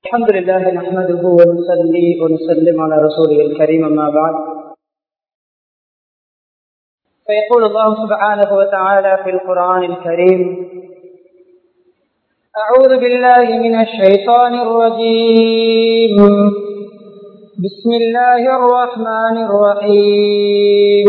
الحمد لله نحمده ونصلي ونسلم على رسوله الكريم أما بعد فيقول الله سبحانه وتعالى في القرآن الكريم أعوذ بالله من الشيطان الرجيم بسم الله الرحمن الرحيم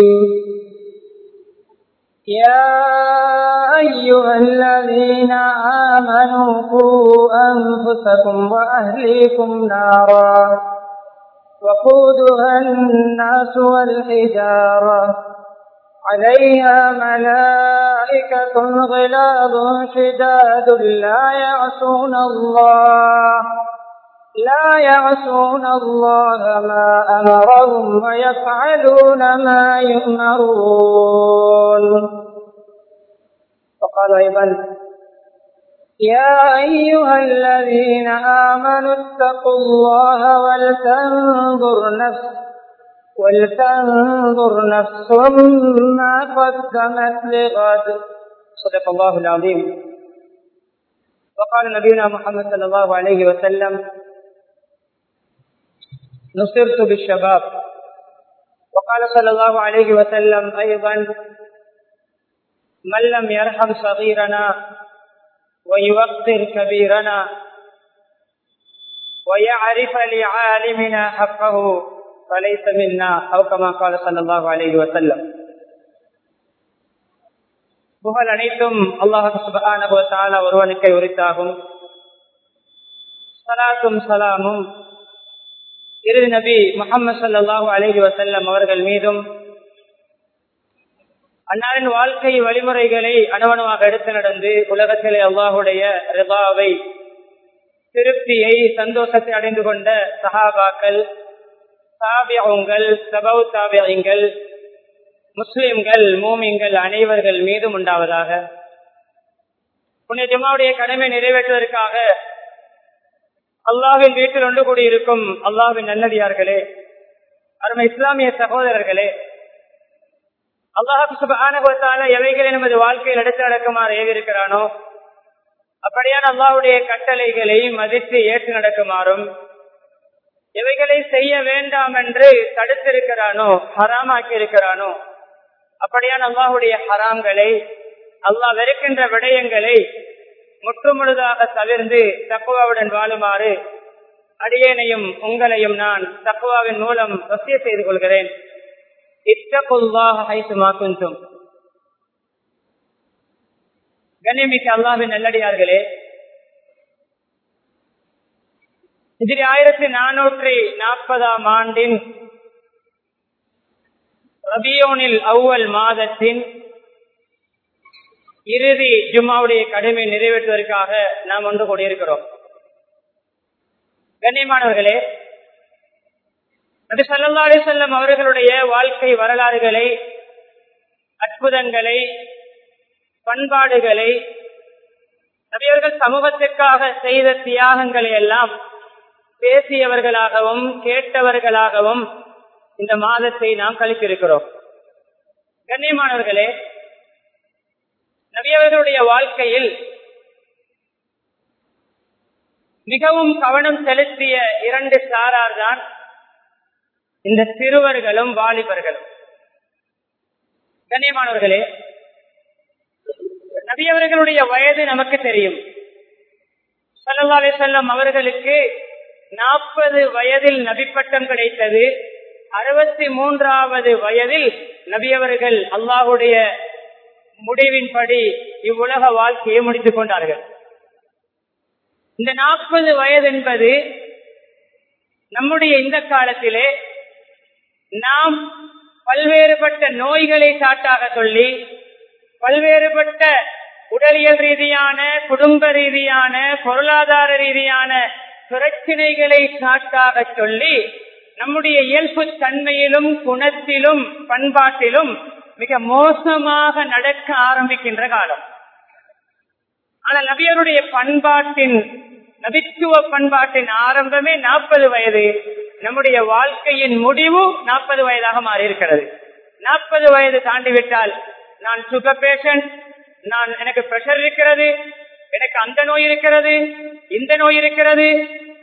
يا أيها الذين آمنوا قوا أنفسكم وأهليكم نارا وقودها الناس والحجارة عليها ملائكة غلاظ شداد لا يعصون الله لا يعصون الله ما أمرهم ويفعلون ما يؤمرون وقال أيضا يا أيها الذين آمنوا اتقوا الله ولتنظر نفس ولتنظر نفس ما قدمت لغد صدق الله العظيم وقال نبينا محمد صلى الله عليه وسلم نصرت بالشباب وقال صلى الله عليه وسلم أيضا من لم يرحم صغيرنا ويوقر كبيرنا ويعرف لعالمنا حقه فليس منا أو كما قال صلى الله عليه وسلم புகழ் அனைத்தும் அல்லாஹு சுபான ஒருவனுக்கை உரித்தாகும் சலாத்தும் சலாமும் இறுதி நபி முகமது சல்லாஹூ அலஹி வசல்லம் அவர்கள் மீதும் அன்னாரின் வாழ்க்கை வழிமுறைகளை அணுவணுவாக எடுத்து நடந்து உலகத்திலே அல்லாஹுடைய ரிபாவை திருப்தியை சந்தோஷத்தை அடைந்து கொண்ட சஹாபாக்கள் தாபியங்கள் சபவு தாபியங்கள் முஸ்லிம்கள் மூமிங்கள் அனைவர்கள் மீதும் உண்டாவதாக புனித ஜமாவுடைய கடமை நிறைவேற்றுவதற்காக அல்லாவின் வீட்டில் ஒன்று கூடியிருக்கும் அல்லாவின் நல்லடியார்களே அருமை இஸ்லாமிய சகோதரர்களே அல்லாஹால எவைகளை நமது வாழ்க்கையில் எடுத்து நடக்குமாறு ஏவிருக்கிறானோ அப்படியான அல்லாவுடைய கட்டளைகளை மதித்து ஏற்று நடக்குமாறும் எவைகளை செய்ய வேண்டாம் என்று தடுத்திருக்கிறானோ ஹராமாக்கி இருக்கிறானோ அப்படியான அல்லாஹுடைய ஹராம்களை அல்லாஹ் வெறுக்கின்ற விடயங்களை முற்றுமுழுதாக தவிர்ந்து தக்குவாவுடன் வாழுமாறு அடியேனையும் உங்களையும் நான் தக்குவாவின் மூலம் வசிய செய்து கொள்கிறேன் இத்தகுல்லாஹும் கண்ணியமிக்க அல்லாவின் நல்லடியார்களே இதில் ஆயிரத்தி நானூற்றி நாற்பதாம் ஆண்டின் ரபியோனில் அவ்வல் மாதத்தின் இறுதி ஜும்மாவுடைய கடமை நிறைவேற்றுவதற்காக நாம் ஒன்று கூடியிருக்கிறோம் கண்ணியமானவர்களே நபி சல்லா அலிசல்லம் அவர்களுடைய வாழ்க்கை வரலாறுகளை அற்புதங்களை பண்பாடுகளை நபியவர்கள் சமூகத்திற்காக செய்த தியாகங்களை எல்லாம் பேசியவர்களாகவும் கேட்டவர்களாகவும் இந்த மாதத்தை நாம் கழித்திருக்கிறோம் கண்ணியமானவர்களே நபியவர்களுடைய வாழ்க்கையில் மிகவும் கவனம் செலுத்திய இரண்டு சாரார் தான் இந்த சிறுவர்களும் வாலிபர்களும் கண்ணியமானவர்களே நபியவர்களுடைய வயது நமக்கு தெரியும் சல்லா செல்லம் அவர்களுக்கு நாற்பது வயதில் நபிப்பட்டம் கிடைத்தது அறுபத்தி மூன்றாவது வயதில் நபியவர்கள் அல்லாஹுடைய முடிவின்படி இவ்வுலக வாழ்க்கையை முடித்துக் கொண்டார்கள் இந்த நாற்பது வயது என்பது நம்முடைய இந்த காலத்திலே நாம் பல்வேறுபட்ட நோய்களை சாட்டாக சொல்லி பல்வேறுபட்ட உடலியல் ரீதியான குடும்ப ரீதியான பொருளாதார ரீதியான பிரச்சனைகளை சாட்டாக சொல்லி நம்முடைய இயல்பு தன்மையிலும் குணத்திலும் பண்பாட்டிலும் மிக மோசமாக நடக்க ஆரம்பிக்கின்ற காலம் ஆனால் நபியருடைய பண்பாட்டின் நபித்துவ பண்பாட்டின் ஆரம்பமே நாற்பது வயது நம்முடைய வாழ்க்கையின் முடிவு நாற்பது வயதாக மாறி இருக்கிறது நாற்பது வயது தாண்டிவிட்டால் நான் சுகர் பேஷண்ட் நான் எனக்கு பிரஷர் இருக்கிறது எனக்கு அந்த நோய் இருக்கிறது இந்த நோய் இருக்கிறது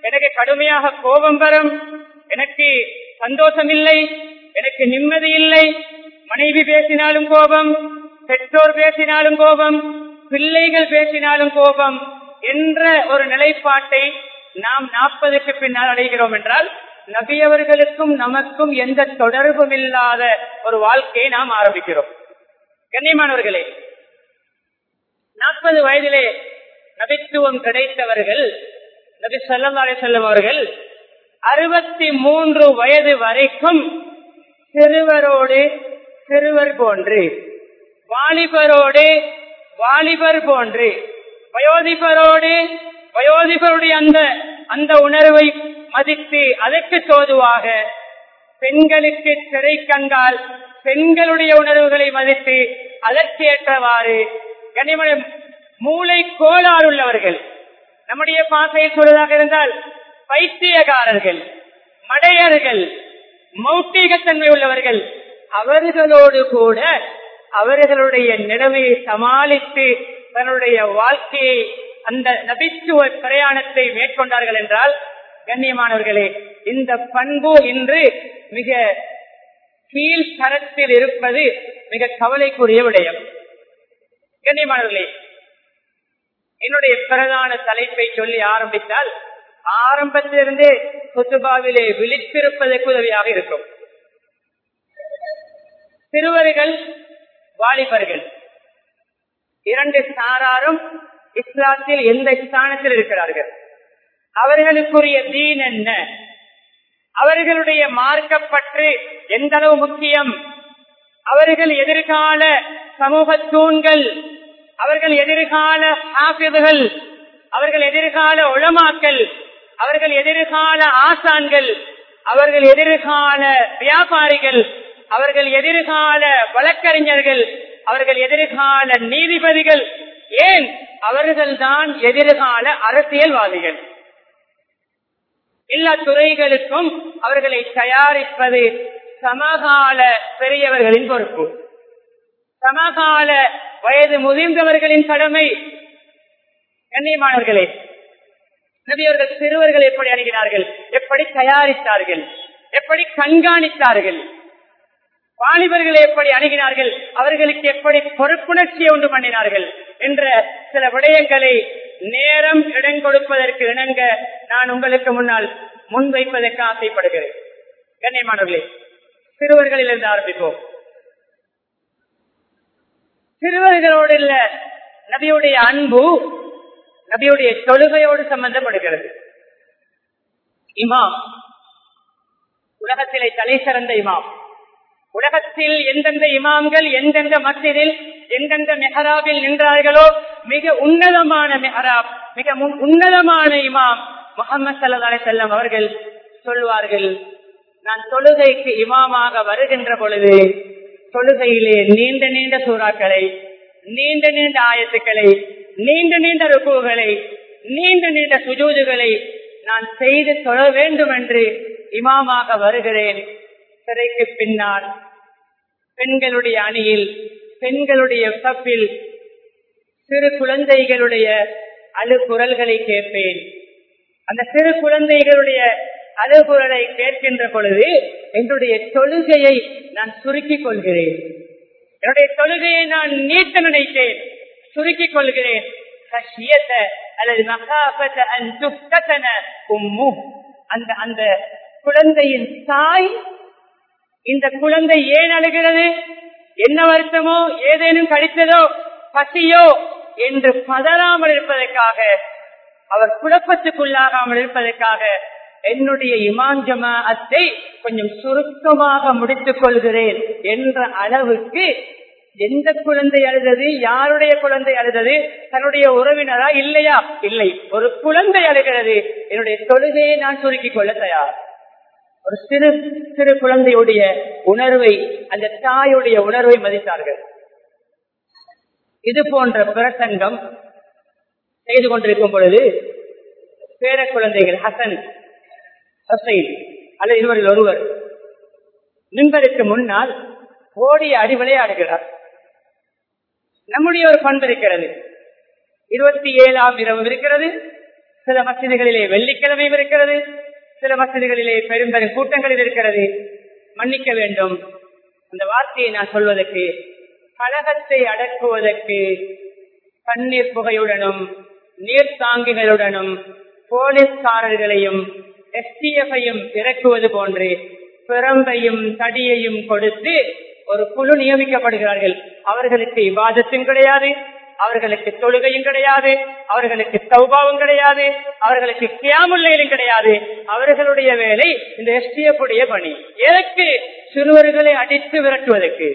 எனக்கு கடுமையாக கோபம் வரும் எனக்கு சந்தோஷம் இல்லை எனக்கு நிம்மதி இல்லை மனைவி பேசினாலும் கோபம் பெற்றோர் பேசினாலும் கோபம் பிள்ளைகள் பேசினாலும் கோபம் என்ற ஒரு நிலைப்பாட்டை நாம் நாற்பதுக்கு பின்னால் அடைகிறோம் என்றால் நபியவர்களுக்கும் நமக்கும் எந்த தொடர்பும் இல்லாத ஒரு வாழ்க்கையை நாம் ஆரம்பிக்கிறோம் கண்ணியமானவர்களே நாற்பது வயதிலே நபித்துவம் கிடைத்தவர்கள் நபி சொல்லி செல்லும் அவர்கள் அறுபத்தி மூன்று வயது வரைக்கும் சிறுவரோடு சிறுவர் போன்று வாலிபரோடு வாலிபர் போன்று வயோதிபரோடு வயோதிபருடைய அந்த அந்த உணர்வை மதித்து அதற்கு தோதுவாக பெண்களுக்கு திரை கண்டால் பெண்களுடைய உணர்வுகளை மதித்து அதற்கேற்றவாறு கனிமன மூளை கோளாறு உள்ளவர்கள் நம்முடைய பாசையில் சொல்வதாக இருந்தால் பைத்தியகாரர்கள் மடையர்கள் மௌட்டிகத்தன்மை உள்ளவர்கள் அவர்களோடு கூட அவர்களுடைய நிலைமையை சமாளித்து தன்னுடைய வாழ்க்கையை அந்த நபித்துவ பிரயாணத்தை மேற்கொண்டார்கள் என்றால் கண்ணியமானவர்களே இந்த பண்பு இன்று மிக கீழ் தரத்தில் இருப்பது மிக கவலைக்குரிய விடயம் கண்ணியமானவர்களே என்னுடைய பிரதான தலைப்பை சொல்லி ஆரம்பித்தால் ஆரம்பத்திலிருந்தே குத்துபாவிலே விழித்திருப்பதற்கு உதவியாக இருக்கும் சிறுவர்கள் வாலிபர்கள் இரண்டு சாராரும் இஸ்லாத்தில் எந்த ஸ்தானத்தில் இருக்கிறார்கள் அவர்களுக்குரிய தீன் என்ன அவர்களுடைய மார்க்கப்பற்று எந்த அளவு முக்கியம் அவர்கள் எதிர்கால சமூக தூண்கள் அவர்கள் எதிர்கால ஆசிரியர்கள் அவர்கள் எதிர்கால உளமாக்கல் அவர்கள் எதிர்கால ஆசான்கள் அவர்கள் எதிர்கால வியாபாரிகள் அவர்கள் எதிர்கால வழக்கறிஞர்கள் அவர்கள் எதிர்கால நீதிபதிகள் ஏன் அவர்கள்தான் எதிர்கால அரசியல்வாதிகள் எல்லா துறைகளுக்கும் அவர்களை தயாரிப்பது சமகால பெரியவர்களின் பொறுப்பு சமகால வயது முதிர்ந்தவர்களின் கடமை கண்ணியமானவர்களே நபியவர்கள் சிறுவர்கள் எப்படி அணுகினார்கள் எப்படி தயாரித்தார்கள் எப்படி கண்காணித்தார்கள் வாலிபர்களை எப்படி அணுகினார்கள் அவர்களுக்கு எப்படி பொறுப்புணர்ச்சியை உண்டு பண்ணினார்கள் என்ற சில விடயங்களை நேரம் இடம் கொடுப்பதற்கு இணங்க நான் உங்களுக்கு முன்னால் முன்வைப்பதற்கு ஆசைப்படுகிறேன் கண்ணியமானவர்களே சிறுவர்களில் இருந்து ஆரம்பிப்போம் சிறுவர்களோடு இல்ல நபியுடைய அன்பு நபியுடைய தொழுகையோடு சம்பந்தப்படுகிறது இமாம் உலகத்திலே தலை சிறந்த இமாம் உலகத்தில் எந்தெந்த இமாம்கள் எந்தெந்த மசிதில் எந்தெந்த மெஹராபில் நின்றார்களோ மிக உன்னதமான மெஹராப் மிக உன்னதமான இமாம் முகமது சல்லா செல்லம் அவர்கள் சொல்வார்கள் நான் தொழுகைக்கு இமாமாக வருகின்ற பொழுது தொழுகையிலே நீண்ட நீண்ட சூறாக்களை நீண்ட நீண்ட ஆயத்துக்களை நீண்ட நீண்ட ருக்குகளை நீண்ட நீண்ட சுஜூதுகளை நான் செய்து தொழ வேண்டும் என்று இமாமாக வருகிறேன் சிறைக்கு பின்னால் பெண்களுடைய அணியில் பெண்களுடைய தப்பில் சிறு குழந்தைகளுடைய அழுகுரல்களை கேட்பேன் அந்த சிறு குழந்தைகளுடைய அழுகுரலை கேட்கின்ற பொழுது என்னுடைய தொழுகையை நான் சுருக்கிக் கொள்கிறேன் என்னுடைய தொழுகையை நான் நீட்ட நினைத்தேன் சுருக்கிக் கொள்கிறேன் அல்லது அந்த அந்த குழந்தையின் தாய் இந்த குழந்தை ஏன் அழுகிறது என்ன வருத்தமோ ஏதேனும் கடித்ததோ பசியோ என்று பதறாமல் இருப்பதற்காக அவர் குழப்பத்துக்குள்ளாகாமல் இருப்பதற்காக என்னுடைய இமாஞ்சமா அத்தை கொஞ்சம் சுருக்கமாக முடித்துக் கொள்கிறேன் என்ற அளவுக்கு எந்த குழந்தை அழுதது யாருடைய குழந்தை அழுதது தன்னுடைய உறவினரா இல்லையா இல்லை ஒரு குழந்தை அழுகிறது என்னுடைய தொழுகையை நான் சுருக்கிக் கொள்ள தயார் ஒரு சிறு சிறு குழந்தையுடைய உணர்வை அந்த தாயுடைய உணர்வை மதித்தார்கள் இது போன்ற பிரசங்கம் செய்து கொண்டிருக்கும் பொழுது பேர குழந்தைகள் ஹசன் ஹசைன் அல்லது இருவரில் ஒருவர் மின்பருக்கு முன்னால் ஓடிய அடி விளையாடுகிறார் நம்முடைய ஒரு பண்பு இருக்கிறது இருபத்தி ஏழாம் இரவு இருக்கிறது சில மசிதிகளிலே வெள்ளிக்கிழமையும் இருக்கிறது சில மசிதிகளிலே பெரும் பெரும் கூட்டங்களில் இருக்கிறது மன்னிக்க வேண்டும் அந்த வார்த்தையை நான் சொல்வதற்கு கழகத்தை அடக்குவதற்கு தண்ணீர் புகையுடனும் நீர் தாங்கிகளுடனும் போலீஸ்காரர்களையும் எஸ்டிஎஃப்ஐயும் இறக்குவது போன்று பிறம்பையும் தடியையும் கொடுத்து ஒரு குழு நியமிக்கப்படுகிறார்கள் அவர்களுக்கு விவாதத்தும் கிடையாது அவர்களுக்கு தொழுகையும் கிடையாது அவர்களுக்கு சௌபாவும் கிடையாது அவர்களுக்கு கியாமுல்லையிலும் கிடையாது அவர்களுடைய வேலை இந்த எஸ்டிஎஃப் உடைய பணி எதற்கு சிறுவர்களை அடித்து விரட்டுவதற்கு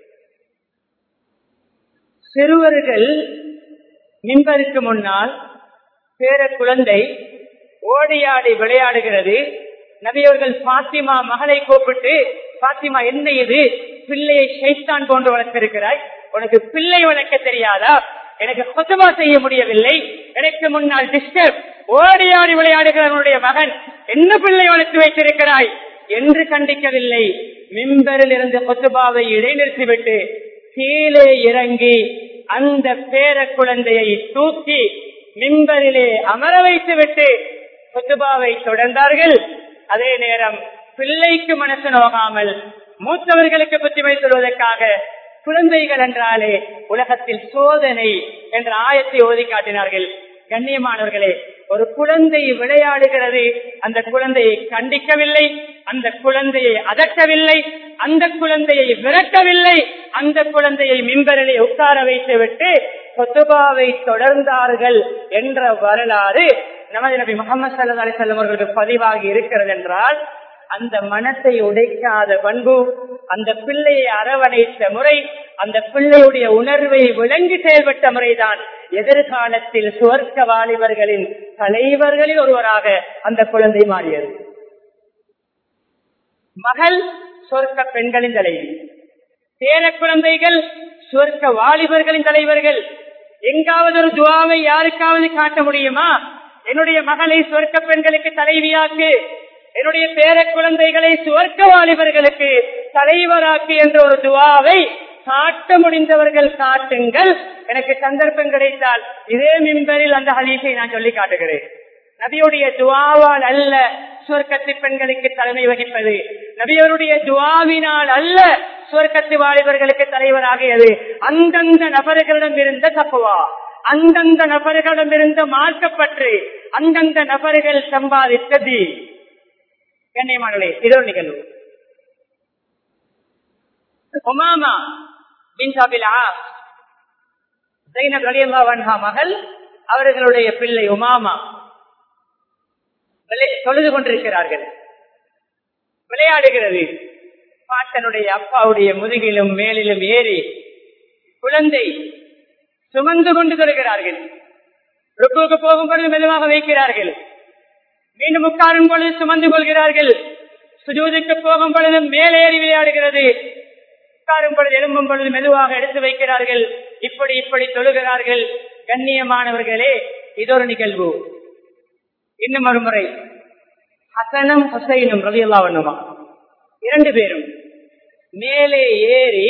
சிறுவர்கள் மின்பருக்கு முன்னால் பேர குழந்தை ஓடியாடி விளையாடுகிறது நபியவர்கள் பாத்திமா மகளை கூப்பிட்டு பாத்திமா என்ன இது பிள்ளையை ஷைத்தான் போன்று வளர்த்திருக்கிறாய் உனக்கு பிள்ளை வளர்க்க தெரியாதா எனக்கு கொத்தமா செய்ய முடியவில்லை எனக்கு முன்னால் டிஸ்டர்ப் ஓடியாடி விளையாடுகிறவனுடைய மகன் என்ன பிள்ளை வளர்த்து வைத்திருக்கிறாய் என்று கண்டிக்கவில்லை மிம்பரில் இருந்து கொத்துபாவை இடைநிறுத்திவிட்டு கீழே இறங்கி அந்த பேர குழந்தையை தூக்கி மிம்பரிலே அமர வைத்துவிட்டு குத்துபாவை தொடர்ந்தார்கள் அதே நேரம் பிள்ளைக்கு மனசு நோகாமல் மூத்தவர்களுக்கு புத்திமை சொல்வதற்காக குழந்தைகள் என்றாலே உலகத்தில் சோதனை என்ற ஆயத்தை ஓதி காட்டினார்கள் கண்ணியமானவர்களே ஒரு குழந்தை விளையாடுகிறது அந்த குழந்தையை கண்டிக்கவில்லை அந்த குழந்தையை அதட்டவில்லை அந்த குழந்தையை விரட்டவில்லை அந்த குழந்தையை மிம்பரிலே உட்கார வைத்து விட்டு சொத்துபாவை தொடர்ந்தார்கள் என்ற வரலாறு நமது நபி முகமது சல்லா அலிசல்லம் அவர்களுக்கு பதிவாகி இருக்கிறது என்றால் அந்த மனத்தை உடைக்காத பண்பு அந்த பிள்ளையை அரவணைத்த முறை அந்த பிள்ளையுடைய உணர்வை விளங்கி செயல்பட்ட முறைதான் எதிர்காலத்தில் சுவர்க்க வாலிபர்களின் தலைவர்களில் ஒருவராக அந்த குழந்தை மாறியது மகள் சொர்க்க பெண்களின் தலைவி பேர குழந்தைகள் சொர்க்க வாலிபர்களின் தலைவர்கள் எங்காவது ஒரு துவாவை யாருக்காவது காட்ட முடியுமா என்னுடைய மகளை சொர்க்க பெண்களுக்கு தலைவியாக்கு என்னுடைய பேர குழந்தைகளை சுவர்க்க வாலிபர்களுக்கு தலைவராக்கு என்ற ஒரு துவாவை காட்ட முடிந்தவர்கள் காட்டுங்கள் எனக்கு சந்தர்ப்பம் கிடைத்தால் இதே மின்பரில் அந்த ஹதீஸை நான் சொல்லி காட்டுகிறேன் நபியுடைய துவாவால் அல்ல சுவர்க்கத்து பெண்களுக்கு தலைமை வகிப்பது நபியருடைய துவாவினால் அல்ல சுவர்க்கத்து வாலிபர்களுக்கு தலைவராகியது அந்தந்த நபர்களிடம் இருந்த தப்புவா அந்தந்த நபர்களிடம் இருந்த மார்க்கப்பற்று அந்தந்த நபர்கள் சம்பாதித்தது கண்ணியமானே இதோ நிகழ்வு உமாமா பின் சாபிலா ஜைனப் ரலியல்லா வன்ஹா மகள் அவர்களுடைய பிள்ளை உமாமா தொழுது கொண்டிருக்கிறார்கள் விளையாடுகிறது பாட்டனுடைய அப்பாவுடைய முதுகிலும் மேலிலும் ஏறி குழந்தை சுமந்து கொண்டு தருகிறார்கள் ருக்குவுக்கு போகும் பொழுது மெதுவாக வைக்கிறார்கள் மீண்டும் உட்காரும் பொழுது சுமந்து கொள்கிறார்கள் சுஜூதிக்கு போகும் பொழுது மேலேறி விளையாடுகிறது உட்காரும் பொழுது எழும்பும் பொழுது மெதுவாக எடுத்து வைக்கிறார்கள் இப்படி இப்படி தொழுகிறார்கள் கண்ணியமானவர்களே இதொரு நிகழ்வு இன்னும் ஒரு முறை ஹசனும் ஹுசைனும் ரவியல்லா வண்ணுமா இரண்டு பேரும் மேலே ஏறி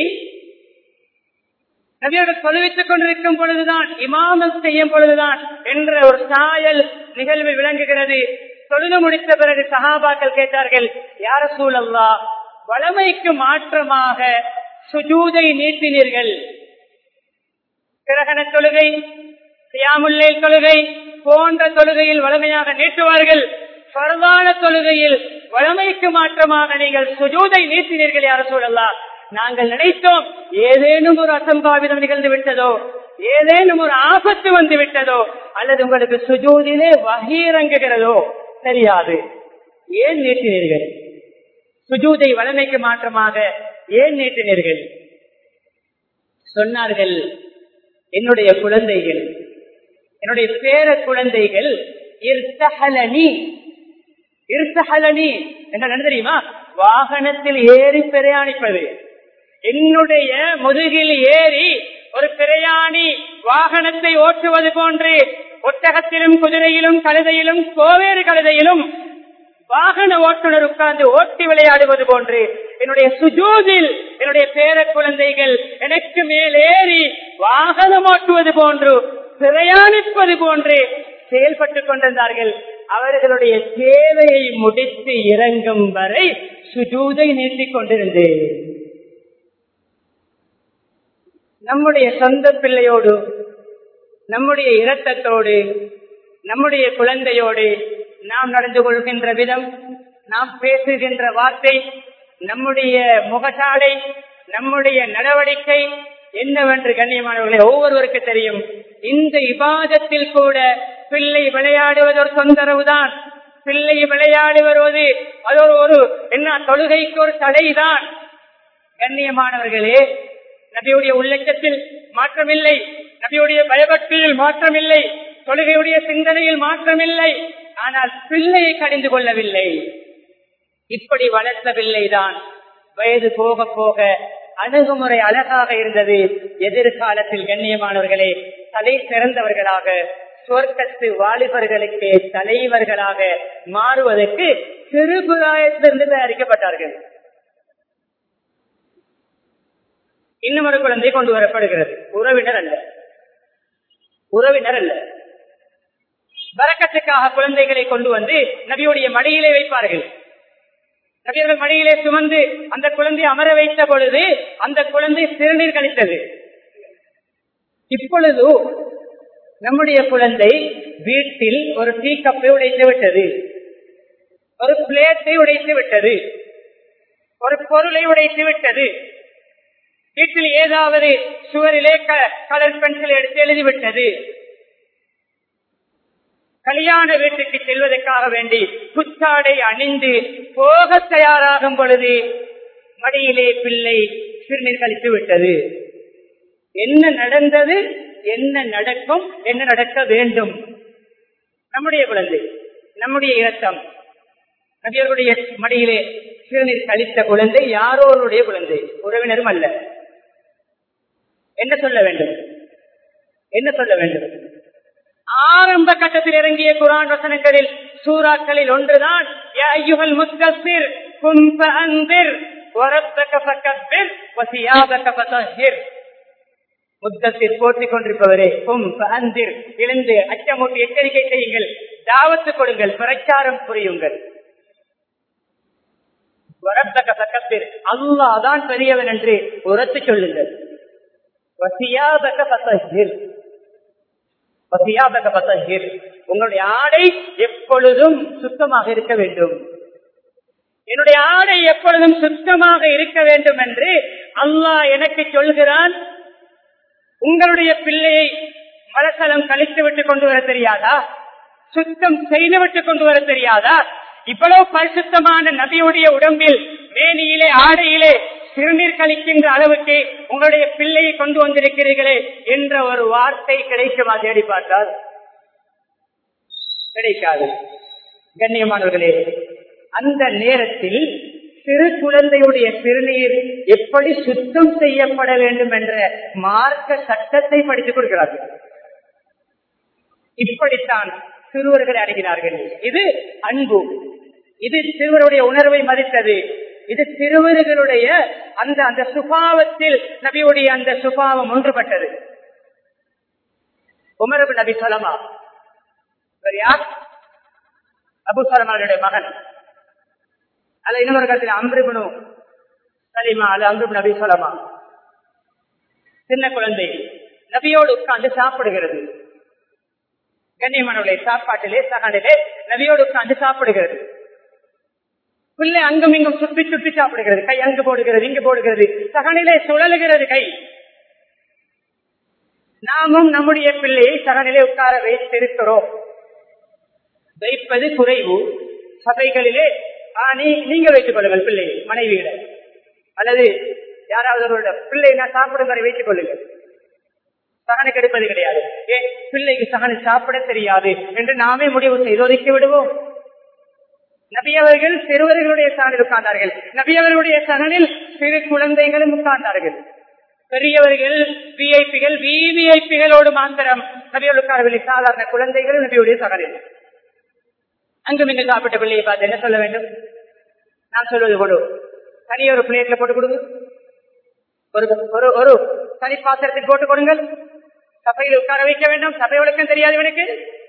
நபியோட தொழுவித்துக் கொண்டிருக்கும் பொழுதுதான் இமாமம் செய்யும் பொழுதுதான் என்ற ஒரு சாயல் நிகழ்வு விளங்குகிறது தொழுது முடித்த பிறகு சகாபாக்கள் கேட்டார்கள் யார சூழல்லா வளமைக்கு மாற்றமாக சுஜூதை நீட்டினீர்கள் கிரகண தொழுகை சியாமுல்லை தொழுகை போன்ற தொழுகையில் வளமையாக நீட்டுவார்கள் பரவான தொழுகையில் வளமைக்கு மாற்றமாக நீங்கள் சுஜூதை நீட்டினீர்கள் யார சூழல்லா நாங்கள் நினைத்தோம் ஏதேனும் ஒரு அசம்பாவிதம் நிகழ்ந்து விட்டதோ ஏதேனும் ஒரு ஆபத்து வந்து விட்டதோ அல்லது உங்களுக்கு சுஜூதிலே வகீரங்குகிறதோ தெரியாது ஏன் நீட்டினீர்கள் சுஜூதை வளமைக்கு மாற்றமாக ஏன் நீட்டினீர்கள் சொன்னார்கள் என்னுடைய குழந்தைகள் என்னுடைய பேர குழந்தைகள் இருத்தகலனி இருத்தகலனி என்ன தெரியுமா வாகனத்தில் ஏறி பிரயாணிப்பது என்னுடைய முதுகில் ஏறி ஒரு பிரயாணி வாகனத்தை ஓட்டுவது போன்று ஒட்டகத்திலும் குதிரையிலும் கழுதையிலும் கோவேறு கழுதையிலும் வாகன ஓட்டுநர் உட்கார்ந்து ஓட்டி விளையாடுவது போன்று என்னுடைய சுஜூதில் என்னுடைய பேர குழந்தைகள் எனக்கு மேலேறி வாகனம் ஓட்டுவது போன்று பிரயாணிப்பது போன்று செயல்பட்டுக் கொண்டிருந்தார்கள் அவர்களுடைய தேவையை முடித்து இறங்கும் வரை சுஜூதை நீட்டிக் கொண்டிருந்தேன் நம்முடைய சொந்த பிள்ளையோடு நம்முடைய இரத்தத்தோடு நம்முடைய குழந்தையோடு நாம் நடந்து கொள்கின்ற விதம் நாம் பேசுகின்ற வார்த்தை நம்முடைய முகசாடை நம்முடைய நடவடிக்கை என்னவென்று கண்ணியமானவர்களே ஒவ்வொருவருக்கு தெரியும் இந்த இபாதத்தில் கூட பிள்ளை விளையாடுவது ஒரு தொந்தரவுதான் பிள்ளை விளையாடி வருவது அது ஒரு ஒரு என்ன தொழுகைக்கு ஒரு தடைதான் கண்ணியமானவர்களே நபியுடைய உள்ளச்சத்தில் மாற்றமில்லை நபியுடைய பயபக்தியில் மாற்றமில்லை தொழுகையுடைய சிந்தனையில் மாற்றமில்லை ஆனால் பிள்ளையை கடிந்து கொள்ளவில்லை இப்படி வளர்த்த பிள்ளைதான் வயது போக போக அணுகுமுறை அழகாக இருந்தது எதிர்காலத்தில் கண்ணியமானவர்களே தலை சிறந்தவர்களாக சொர்க்கத்து வாலிபர்களுக்கு தலைவர்களாக மாறுவதற்கு சிறுபுராயத்திலிருந்து தயாரிக்கப்பட்டார்கள் இன்னும் ஒரு குழந்தை கொண்டு வரப்படுகிறது உறவினர் அல்ல உறவினர் அல்ல வரக்கத்துக்காக குழந்தைகளை கொண்டு வந்து நபியுடைய மடியிலே வைப்பார்கள் நபியர்கள் மடியிலே சுமந்து அந்த குழந்தை அமர வைத்த பொழுது அந்த குழந்தை சிறுநீர் கழித்தது இப்பொழுது நம்முடைய குழந்தை வீட்டில் ஒரு டீ கப்பை உடைத்து விட்டது ஒரு பிளேட்டை உடைத்து விட்டது ஒரு பொருளை உடைத்து விட்டது வீட்டில் ஏதாவது சுவரிலே கலர் பென்சில் எடுத்து எழுதிவிட்டது கல்யாண வீட்டுக்கு செல்வதற்காக வேண்டி புத்தாடை அணிந்து போக தயாராகும் பொழுது மடியிலே பிள்ளை சிறுநீர் கழித்து விட்டது என்ன நடந்தது என்ன நடக்கும் என்ன நடக்க வேண்டும் நம்முடைய குழந்தை நம்முடைய இரத்தம் நபியர்களுடைய மடியிலே சிறுநீர் கழித்த குழந்தை யாரோருடைய குழந்தை உறவினரும் அல்ல என்ன சொல்ல வேண்டும் என்ன சொல்ல வேண்டும் ஆரம்ப கட்டத்தில் இறங்கிய குரான் வசனங்களில் சூறாக்களில் ஒன்றுதான் முஸ்தபிர் கும்ப அந்திர் முத்தத்தில் போற்றிக் கொண்டிருப்பவரே கும் அந்திர் எழுந்து அச்சமூட்டி எச்சரிக்கை செய்யுங்கள் தாவத்து கொடுங்கள் பிரச்சாரம் புரியுங்கள் வரத்தக்க சக்கத்தில் அல்லாதான் பெரியவன் என்று உரத்து சொல்லுங்கள் வசியாதக பசகிர் வசியாதக பசகிர் உங்களுடைய ஆடை எப்பொழுதும் சுத்தமாக இருக்க வேண்டும் என்னுடைய ஆடை எப்பொழுதும் சுத்தமாக இருக்க வேண்டும் என்று அல்லாஹ் எனக்கு சொல்கிறான் உங்களுடைய பிள்ளையை மலசலம் கழித்து விட்டு கொண்டு வர தெரியாதா சுத்தம் செய்து விட்டு கொண்டு வர தெரியாதா இவ்வளவு பரிசுத்தமான நபியுடைய உடம்பில் மேனியிலே ஆடையிலே சிறுநீர் கழிக்கின்ற அளவுக்கு உங்களுடைய பிள்ளையை கொண்டு வந்திருக்கிறீர்களே என்ற ஒரு வார்த்தை கிடைக்குமா தேடி பார்த்தால் கிடைக்காது கண்ணியமானவர்களே அந்த நேரத்தில் சிறு குழந்தையுடைய சிறுநீர் எப்படி சுத்தம் செய்யப்பட வேண்டும் என்ற மார்க்க சட்டத்தை படித்துக் கொடுக்கிறார்கள் இப்படித்தான் சிறுவர்களை அணுகினார்கள் இது அன்பு இது சிறுவருடைய உணர்வை மதித்தது இது சிறுவர்களுடைய அந்த அந்த சுபாவத்தில் நபியுடைய அந்த சுபாவம் ஒன்றுபட்டது உமரபு நபி சலமா யார் அபு சலமானுடைய மகன் அல்ல இன்னொரு கருத்தில் அம்பிபுனு சலிமா அல்ல அம்பிபு நபி சலமா சின்ன குழந்தை நபியோடு உட்கார்ந்து சாப்பிடுகிறது கண்ணியமானவர்களை சாப்பாட்டிலே சகனிலே நபியோடு உட்கார்ந்து சாப்பிடுகிறது பிள்ளை அங்கும் இங்கும் சுத்தி சுத்தி சாப்பிடுகிறது கை அங்கு போடுகிறது இங்கு போடுகிறது சகனிலே சுழலுகிறது கை நாமும் நம்முடைய பிள்ளையை சகனிலே உட்கார வைத்திருக்கிறோம் வைப்பது குறைவு சபைகளிலே நீங்க வைத்துக் கொள்ளுங்கள் பிள்ளையை மனைவியிட அல்லது யாராவது ஒரு பிள்ளை நான் சாப்பிடும் வரை வைத்துக் கொள்ளுங்கள் சகனை கெடுப்பது கிடையாது ஏ பிள்ளைக்கு சகனை சாப்பிட தெரியாது என்று நாமே முடிவு செய்து ஒதுக்கி விடுவோம் நபியவர்கள் சிறுவர்களுடைய சகனில் உட்கார்ந்தார்கள் நபியவர்களுடைய சகனில் சிறு குழந்தைகளும் உட்கார்ந்தார்கள் பெரியவர்கள் விஐபிகள் விவிஐபிகளோடு மாத்திரம் நபியோடு உட்காரவில்லை சாதாரண குழந்தைகள் நபியுடைய சகனில் அங்கும் இங்கு சாப்பிட்ட பிள்ளையை பார்த்து என்ன சொல்ல வேண்டும் நான் சொல்வது கொடு தனிய ஒரு பிளேட்ல போட்டு கொடுங்க ஒரு ஒரு தனி பாத்திரத்தில் போட்டு கொடுங்கள் சபையில் உட்கார வைக்க வேண்டும் சபை ஒழுக்கம் தெரியாது இவனுக்கு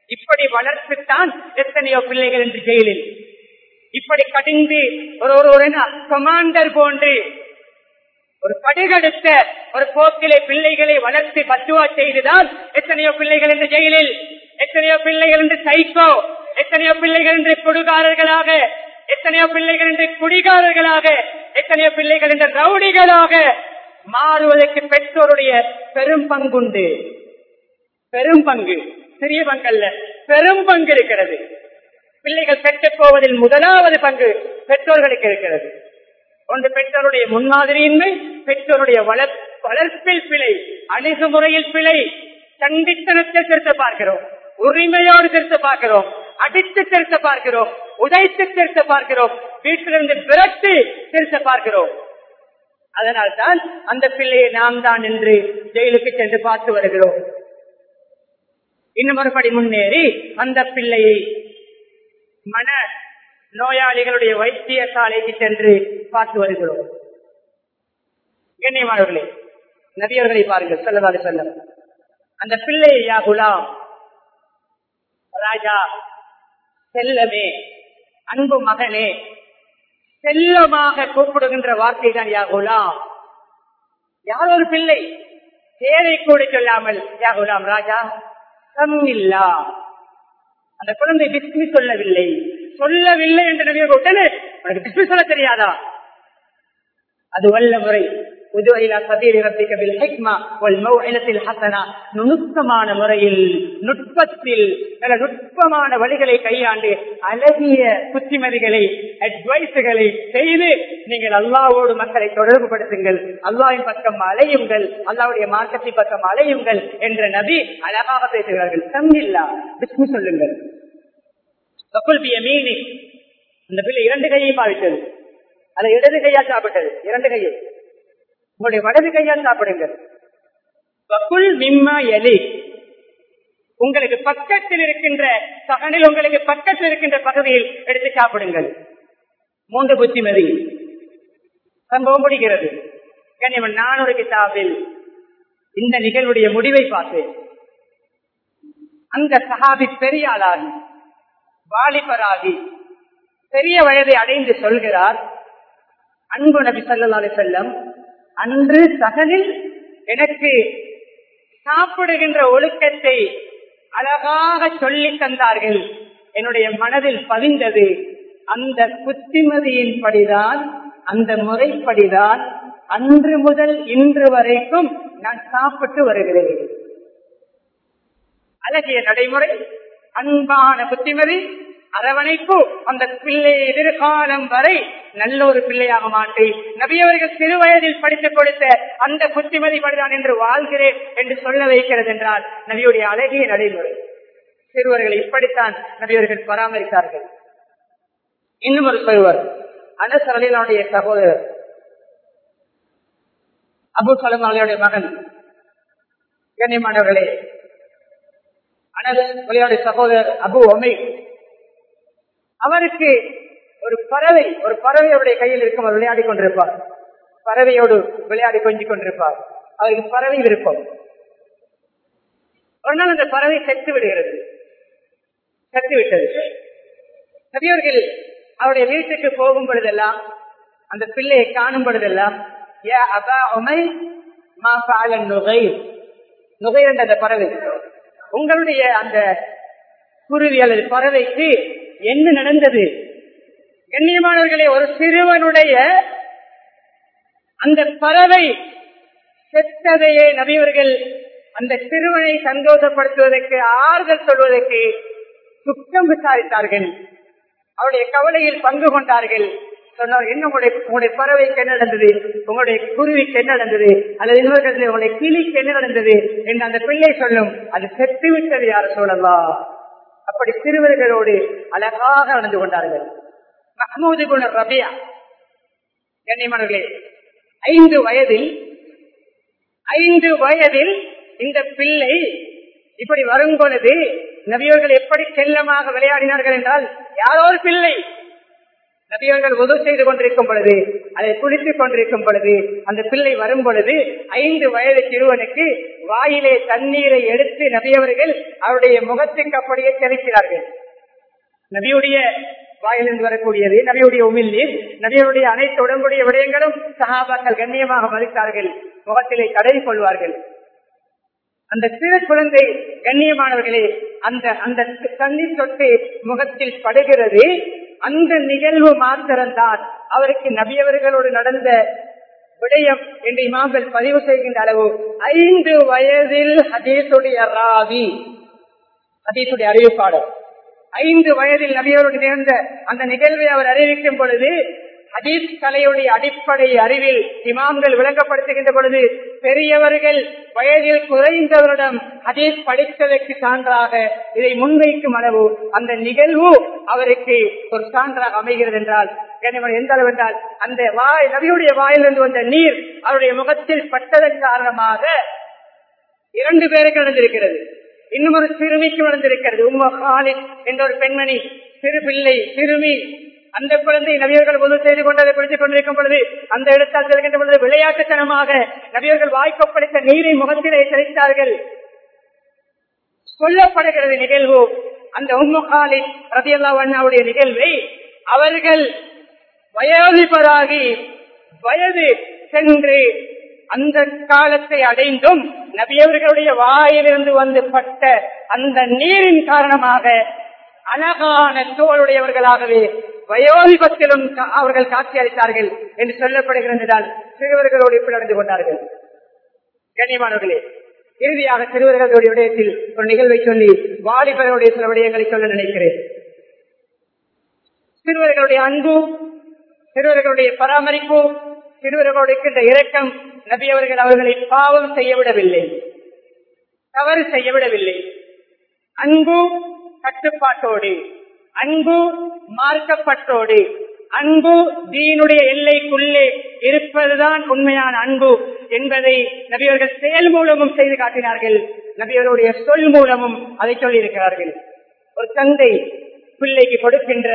இப்படி வளர்த்துத்தான் எத்தனையோ பிள்ளைகள் என்று ஜெயிலில் இப்படி கடிந்து ஒரு ஒரு ஒரு கமாண்டர் போன்று ஒரு படுகடுத்த ஒரு போக்கிலே பிள்ளைகளை வளர்த்து பத்துவா செய்துதான் எத்தனையோ பிள்ளைகள் என்று ஜெயிலில் எத்தனையோ பிள்ளைகள் என்று சைக்கோ எத்தனையோ பிள்ளைகள் என்று கொடுகாரர்களாக எத்தனையோ பிள்ளைகள் என்று குடிகாரர்களாக எத்தனையோ பிள்ளைகள் என்று ரவுடிகளாக மாறுவதற்கு பெற்றோருடைய பெரும் பங்குண்டு பெரும் பங்கு சிறிய பங்கல்ல பெரும் பங்கு இருக்கிறது பிள்ளைகள் பெற்றுப் போவதில் முதலாவது பங்கு பெற்றோர்களுக்கு இருக்கிறது ஒன்று பெற்றோருடைய முன்மாதிரியின்மை பெற்றோருடைய வளர் வளர்ப்பில் பிழை அணுகுமுறையில் பிழை சண்டித்தனத்தை திருத்த பார்க்கிறோம் உரிமையோடு திருத்த பார்க்கிறோம் அடித்து திருத்த பார்க்கிறோம் உதைத்து திருத்த பார்க்கிறோம் வீட்டிலிருந்து விரட்டி திருத்த பார்க்கிறோம் அதனால்தான் அந்த பிள்ளையை நாம் தான் என்று ஜெயிலுக்கு சென்று பார்த்து வருகிறோம் இன்னும் மறுபடி முன்னேறி அந்த பிள்ளையை மன நோயாளிகளுடைய வைத்தியசாலைக்கு சென்று பார்த்து வருகிறோம் கண்ணியமானவர்களே நதியர்களை பாருங்கள் செல்லவாறு செல்லம் அந்த பிள்ளை யா குலாம் ராஜா செல்லமே அன்பு மகனே செல்லமாக கூப்பிடுகின்ற வார்த்தை தான் யா குலாம் யார் ஒரு பிள்ளை தேவை கூட சொல்லாமல் யா குலாம் ராஜா சம்மில்லா அந்த குழந்தை பிஸ்மி சொல்லவில்லை சொல்லவில்லை என்று நபியை உடனே உனக்கு பிஸ்மி சொல்ல தெரியாதா அது வல்ல முறை நுணுக்கமான முறையில் நுட்பத்தில் பல நுட்பமான வழிகளை கையாண்டு அழகிய புத்திமதிகளை அட்வைஸுகளை செய்து நீங்கள் அல்லாவோடு மக்களை தொடர்பு படுத்துங்கள் அல்லாவின் பக்கம் அலையுங்கள் அல்லாவுடைய மார்க்கத்தின் பக்கம் அலையுங்கள் என்ற நபி அழகாக பேசுகிறார்கள் சங்கில்லா பிஸ்மி சொல்லுங்கள் அந்த பிள்ளை இரண்டு கையை பாவித்தது அதை இடது கையால் சாப்பிட்டது இரண்டு கையை உங்களுடைய வலது கையால் சாப்பிடுங்கள் வக்குல் மிம்மா எலி உங்களுக்கு பக்கத்தில் இருக்கின்ற சகனில் உங்களுக்கு பக்கத்தில் இருக்கின்ற பகுதியில் எடுத்து சாப்பிடுங்கள் மூன்று புத்திமதி சம்பவம் முடிகிறது கண்ணியவன் நானூறு கிதாபில் இந்த நிகழ்வுடைய முடிவை பார்த்தேன் அந்த சகாபி பெரிய ஆளாகி வாலிபராகி பெரிய வயதை அடைந்து சொல்கிறார் அன்பு நபி சல்லா செல்லம் அன்று சகனில் எனக்கு சாப்பிடுகின்ற ஒழுக்கத்தை அழகாக சொல்லி தந்தார்கள் என்னுடைய மனதில் பதிந்தது அந்த புத்திமதியின் படிதான் அந்த முறைப்படிதான் அன்று முதல் இன்று வரைக்கும் நான் சாப்பிட்டு வருகிறேன் அழகிய நடைமுறை அன்பான புத்திமதி அரவணைப்பு அந்த பிள்ளை எதிர்காலம் வரை நல்ல ஒரு பிள்ளையாக மாற்றி நபியவர்கள் சிறு வயதில் படித்துக் கொடுத்த அந்த புத்திமதி படிதான் என்று வாழ்கிறேன் என்று சொல்ல வைக்கிறது என்றால் நபியுடைய அழகிய நடைமுறை சிறுவர்களை இப்படித்தான் நபியவர்கள் பராமரித்தார்கள் இன்னும் ஒரு சிறுவர் அனசரலினுடைய சகோதரர் அபு சலமாவுடைய மகன் கண்ணியமானவர்களே அனஸ் சகோதரர் அபு ஒமை அவருக்கு ஒரு பறவை ஒரு பறவை அவருடைய கையில் இருக்கும் அவர் விளையாடி கொண்டிருப்பார் பறவையோடு விளையாடி கொஞ்சி கொண்டிருப்பார் அவருக்கு பறவை விருப்பம் ஒரு நாள் அந்த பறவை செத்து விடுகிறது செத்து விட்டது பெரியவர்கள் அவருடைய வீட்டுக்கு போகும் பொழுதெல்லாம் அந்த பிள்ளையை காணும் பொழுதெல்லாம் ஏ அபா உமை மா பாலன் நுகை நுகை என்ற அந்த பறவை உங்களுடைய அந்த குருவி அல்லது பறவைக்கு என்ன நடந்தது கண்ணியமானவர்களே ஒரு சிறுவனுடைய அந்த பறவை செத்ததையே நபியவர்கள் அந்த சிறுவனை சந்தோஷப்படுத்துவதற்கு ஆறுதல் சொல்வதற்கு துக்கம் விசாரித்தார்கள் அவருடைய கவலையில் பங்கு கொண்டார்கள் சொன்னார் என்ன உங்களுடைய உங்களுடைய பறவைக்கு என்ன நடந்தது உங்களுடைய குருவிக்கு என்ன நடந்தது அல்லது இன்னொரு உங்களுடைய கிளிக்கு என்ன நடந்தது என்று அந்த பிள்ளை சொல்லும் அது செத்து விட்டது யார சொல்லலாம் அப்படி சிறுவர்களோடு அழகாக நடந்து கொண்டார்கள் மஹமூது குண ரபியா கண்ணியமானவர்களே ஐந்து வயதில் ஐந்து வயதில் இந்த பிள்ளை இப்படி வரும் பொழுது நபியவர்கள் எப்படி செல்லமாக விளையாடினார்கள் என்றால் யாரோ ஒரு பிள்ளை நபியவர்கள் உதவு செய்து கொண்டிருக்கும் பொழுது அதை குளித்துக் கொண்டிருக்கும் பொழுது அந்த பிள்ளை வரும் பொழுது ஐந்து வயது சிறுவனுக்கு வாயிலே தண்ணீரை எடுத்து நபியவர்கள் அவருடைய முகத்துக்கு அப்படியே தெளிக்கிறார்கள் நபியுடைய வாயிலிருந்து வரக்கூடியது நபியுடைய உமிழ்நீர் நபியுடைய அனைத்து உடம்புடைய விடயங்களும் சகாபாக்கள் கண்ணியமாக மதித்தார்கள் முகத்திலே தடவி கொள்வார்கள் அந்த சிறு குழந்தை கண்ணியமானவர்களே அந்த அந்த தண்ணீர் தொட்டு முகத்தில் படுகிறது அந்த நிகழ்வு மாத்திரம்தான் அவருக்கு நபியவர்களோடு நடந்த விடயம் என்று இமாம்கள் பதிவு செய்கின்ற அளவு ஐந்து வயதில் ஹதீசுடைய ராவி ஹதீசுடைய அறிவிப்பாளர் ஐந்து வயதில் நபியரோடு நேர்ந்த அந்த நிகழ்வை அவர் அறிவிக்கும் பொழுது ஹதீஸ் கலையுடைய அடிப்படை அறிவில் இமாம்கள் விளங்கப்படுத்துகின்ற பொழுது பெரியவர்கள் வயதில் குறைந்தவரிடம் ஹதீஸ் படித்ததற்கு சான்றாக இதை முன்வைக்கும் அளவு அந்த நிகழ்வு அவருக்கு ஒரு சான்றாக அமைகிறது என்றால் கனிமன் எந்த அளவு என்றால் அந்த வாய் நபியுடைய வாயிலிருந்து வந்த நீர் அவருடைய முகத்தில் பட்டதன் காரணமாக இரண்டு பேருக்கு நடந்திருக்கிறது இன்னும் ஒரு சிறுமிக்கு நடந்திருக்கிறது உம்மா காலித் என்ற ஒரு பெண்மணி சிறு பிள்ளை சிறுமி அந்த குழந்தை நபியர்கள் பொது செய்து கொண்டு அதை பிடித்துக் கொண்டிருக்கும் பொழுது அந்த இடத்தால் செல்கின்ற பொழுது விளையாட்டுத்தனமாக நபியர்கள் வாய்க்கப்படுத்த நீரை முகத்திலே தெளித்தார்கள் சொல்லப்படுகிறது நிகழ்வு அந்த உம்மகாலின் ரதியல்லா அண்ணாவுடைய நிகழ்வை அவர்கள் வயோதிபராகி வயது சென்று அந்த காலத்தை அடைந்தும் நபியவர்களுடைய வாயிலிருந்து வந்து பட்ட அந்த நீரின் காரணமாக அழகான தோளுடையவர்களாகவே வயோதிபத்திலும் அவர்கள் காட்சி அளித்தார்கள் என்று சொல்லப்படுகிறதால் சிறுவர்களோடு இப்படி நடந்து கொண்டார்கள் கண்ணியமானவர்களே இறுதியாக சிறுவர்களுடைய விடயத்தில் ஒரு நிகழ்வை சொல்லி வாலிபர்களுடைய சில விடயங்களை சொல்ல நினைக்கிறேன் சிறுவர்களுடைய அன்பு சிறுவர்களுடைய பராமரிப்பு சிறுவர்களோடு இருக்கின்ற இரக்கம் நபி அவர்கள் அவர்களை பாவம் செய்ய விடவில்லை தவறு செய்ய விடவில்லை அன்பு கட்டுப்பாட்டோடு அன்பு மார்க்கப்பட்டோடு அன்பு தீனுடைய எல்லைக்குள்ளே இருப்பதுதான் உண்மையான அன்பு என்பதை நபியவர்கள் செயல் மூலமும் செய்து காட்டினார்கள் நபியவருடைய சொல் மூலமும் அதை சொல்லியிருக்கிறார்கள் ஒரு தந்தை பிள்ளைக்கு கொடுக்கின்ற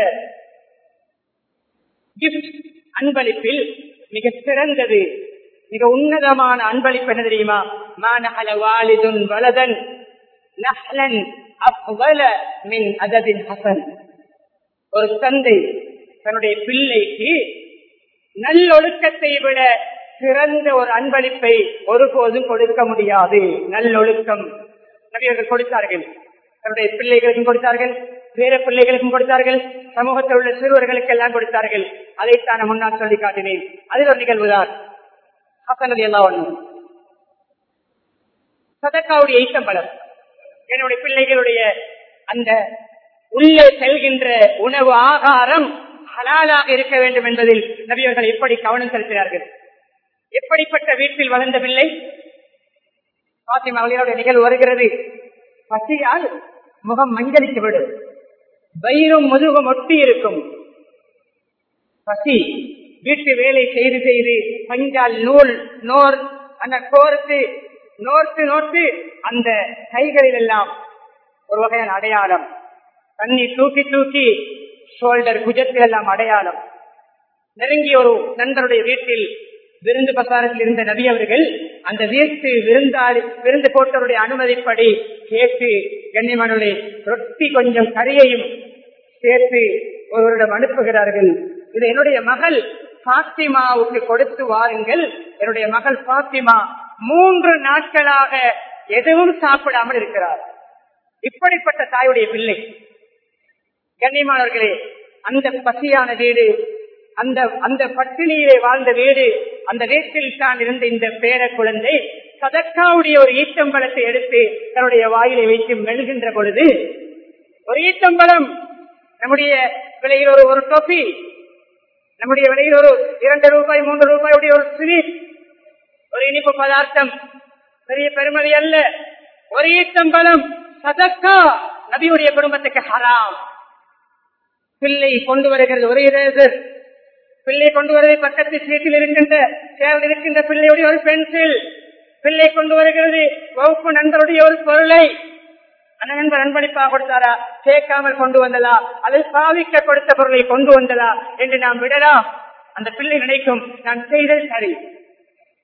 கிஃப்ட் அன்பளிப்பில் மிக சிறந்தது மிக உன்னதமான அன்பளிப்பு என்ன தெரியுமா மாநகல வாலிதுன் வலதன் நஹ்லன் அஃவல மின் அததின் ஹசன் ஒரு தந்தை தன்னுடைய பிள்ளைக்கு நல்லொழுக்கத்தை விட சிறந்த ஒரு அன்பளிப்பை ஒருபோதும் கொடுக்க முடியாது நல்லொழுக்கம் நபியர்கள் கொடுத்தார்கள் தன்னுடைய பிள்ளைகளுக்கும் கொடுத்தார்கள் வேற பிள்ளைகளுக்கும் கொடுத்தார்கள் சமூகத்தில் உள்ள சிறுவர்களுக்கு எல்லாம் கொடுத்தார்கள் அதைத்தான் நான் முன்னால் சொல்லி காட்டினேன் அதில் ஒரு நிகழ்வுதான் ஹசனது எல்லாம் ஒண்ணு சதக்காவுடைய ஈட்டம்பலம் என்னுடைய பிள்ளைகளுடைய அந்த உள்ளே செல்கின்ற உணவு ஆகாரம் ஹலாலாக இருக்க வேண்டும் என்பதில் நபியவர்கள் எப்படி கவனம் செலுத்தினார்கள் எப்படிப்பட்ட வீட்டில் வளர்ந்த பிள்ளை பாத்திமா அவர்களுடைய நிகழ்வு வருகிறது பசியால் முகம் மஞ்சளித்து விடும் வயிறும் முதுகும் ஒட்டி இருக்கும் பசி வீட்டு வேலை செய்து செய்து பஞ்சால் நூல் நோர் அந்த கோர்த்து நோர்த்து நோர்த்து அந்த கைகளில் எல்லாம் ஒரு வகையான அடையாளம் தண்ணி தூக்கி தூக்கி ஷோல்டர் குஜத்தில் எல்லாம் அடையாளம் நெருங்கிய ஒரு நண்பருடைய வீட்டில் விருந்து பிரசாரத்தில் இருந்த நபி அவர்கள் அந்த வீட்டு விருந்தாளி விருந்து போட்டவருடைய அனுமதிப்படி கேட்டு கண்ணியமானவருடைய ரொட்டி கொஞ்சம் கறியையும் சேர்த்து ஒருவரிடம் அனுப்புகிறார்கள் இது என்னுடைய மகள் பாத்திமாவுக்கு கொடுத்து வாருங்கள் என்னுடைய மகள் பாத்திமா மூன்று நாட்களாக எதுவும் சாப்பிடாமல் இருக்கிறார் இப்படிப்பட்ட தாயுடைய பிள்ளை கண்ணியமானவர்களே அந்த பசியான வீடு அந்த அந்த பட்டினியிலே வாழ்ந்த வீடு அந்த வீட்டில் தான் இருந்த இந்த பேர குழந்தை சதக்காவுடைய ஒரு ஈட்டம்பழத்தை எடுத்து தன்னுடைய வாயிலை வைத்து மெழுகின்ற பொழுது ஒரு ஈட்டம்பழம் நம்முடைய விலையில் ஒரு ஒரு டொஃபி நம்முடைய விலையில் ஒரு இரண்டு ரூபாய் மூன்று ரூபாயுடைய ஒரு ஸ்வீட் ஒரு இனிப்பு பதார்த்தம் பெரிய பெருமதி அல்ல ஒரு ஈட்டம்பழம் சதக்கா நபியுடைய குடும்பத்துக்கு ஹராம் பிள்ளை கொண்டு வருகிறது ஒரு இரேசர் பிள்ளை கொண்டு வருவதை பக்கத்து சீட்டில் இருக்கின்ற சேவல் இருக்கின்ற பிள்ளையுடைய ஒரு பென்சில் பிள்ளை கொண்டு வருகிறது வகுப்பு நண்பருடைய ஒரு பொருளை அந்த நண்பர் அன்பளிப்பாக கொடுத்தாரா சேர்க்காமல் கொண்டு வந்ததா அல்லது சாவிக்க கொடுத்த பொருளை கொண்டு வந்ததா என்று நாம் விடலாம் அந்த பிள்ளை நினைக்கும் நான் செய்தது சரி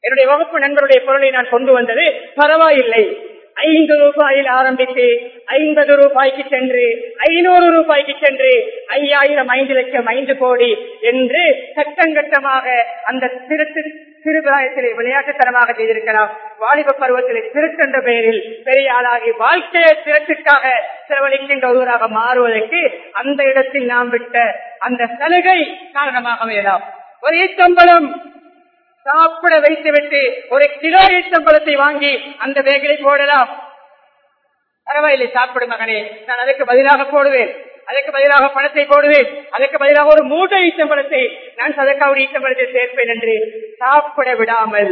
என்னுடைய வகுப்பு நண்பருடைய பொருளை நான் கொண்டு வந்தது பரவாயில்லை ஐந்து ரூபாயில் ஆரம்பித்து ஐம்பது ரூபாய்க்கு சென்று ஐநூறு ரூபாய்க்கு சென்று ஐயாயிரம் ஐந்து லட்சம் ஐந்து கோடி என்று கட்டங்கட்டமாக அந்த திருட்டு சிறுபிராயத்திலே விளையாட்டுத்தனமாக செய்திருக்கலாம் வாலிப பருவத்திலே திருத்தென்ற பெயரில் பெரிய ஆளாகி வாழ்க்கையை திறத்துக்காக செலவழிக்கின்ற ஒருவராக மாறுவதற்கு அந்த இடத்தில் நாம் விட்ட அந்த சலுகை காரணமாக அமையலாம் ஒரு ஈச்சம்பளம் சாப்பிட வைத்துவிட்டு ஒரு கிலோ ஈச்சம்பளத்தை வாங்கி அந்த பேக்கிலே போடலாம் பரவாயில்லை சாப்பிடு மகனே நான் அதற்கு பதிலாக போடுவேன் அதற்கு பதிலாக பணத்தை போடுவேன் அதற்கு பதிலாக ஒரு மூட்டை ஈச்சம்பளத்தை நான் சதக்காவுடைய ஈச்சம்பளத்தை சேர்ப்பேன் என்று சாப்பிட விடாமல்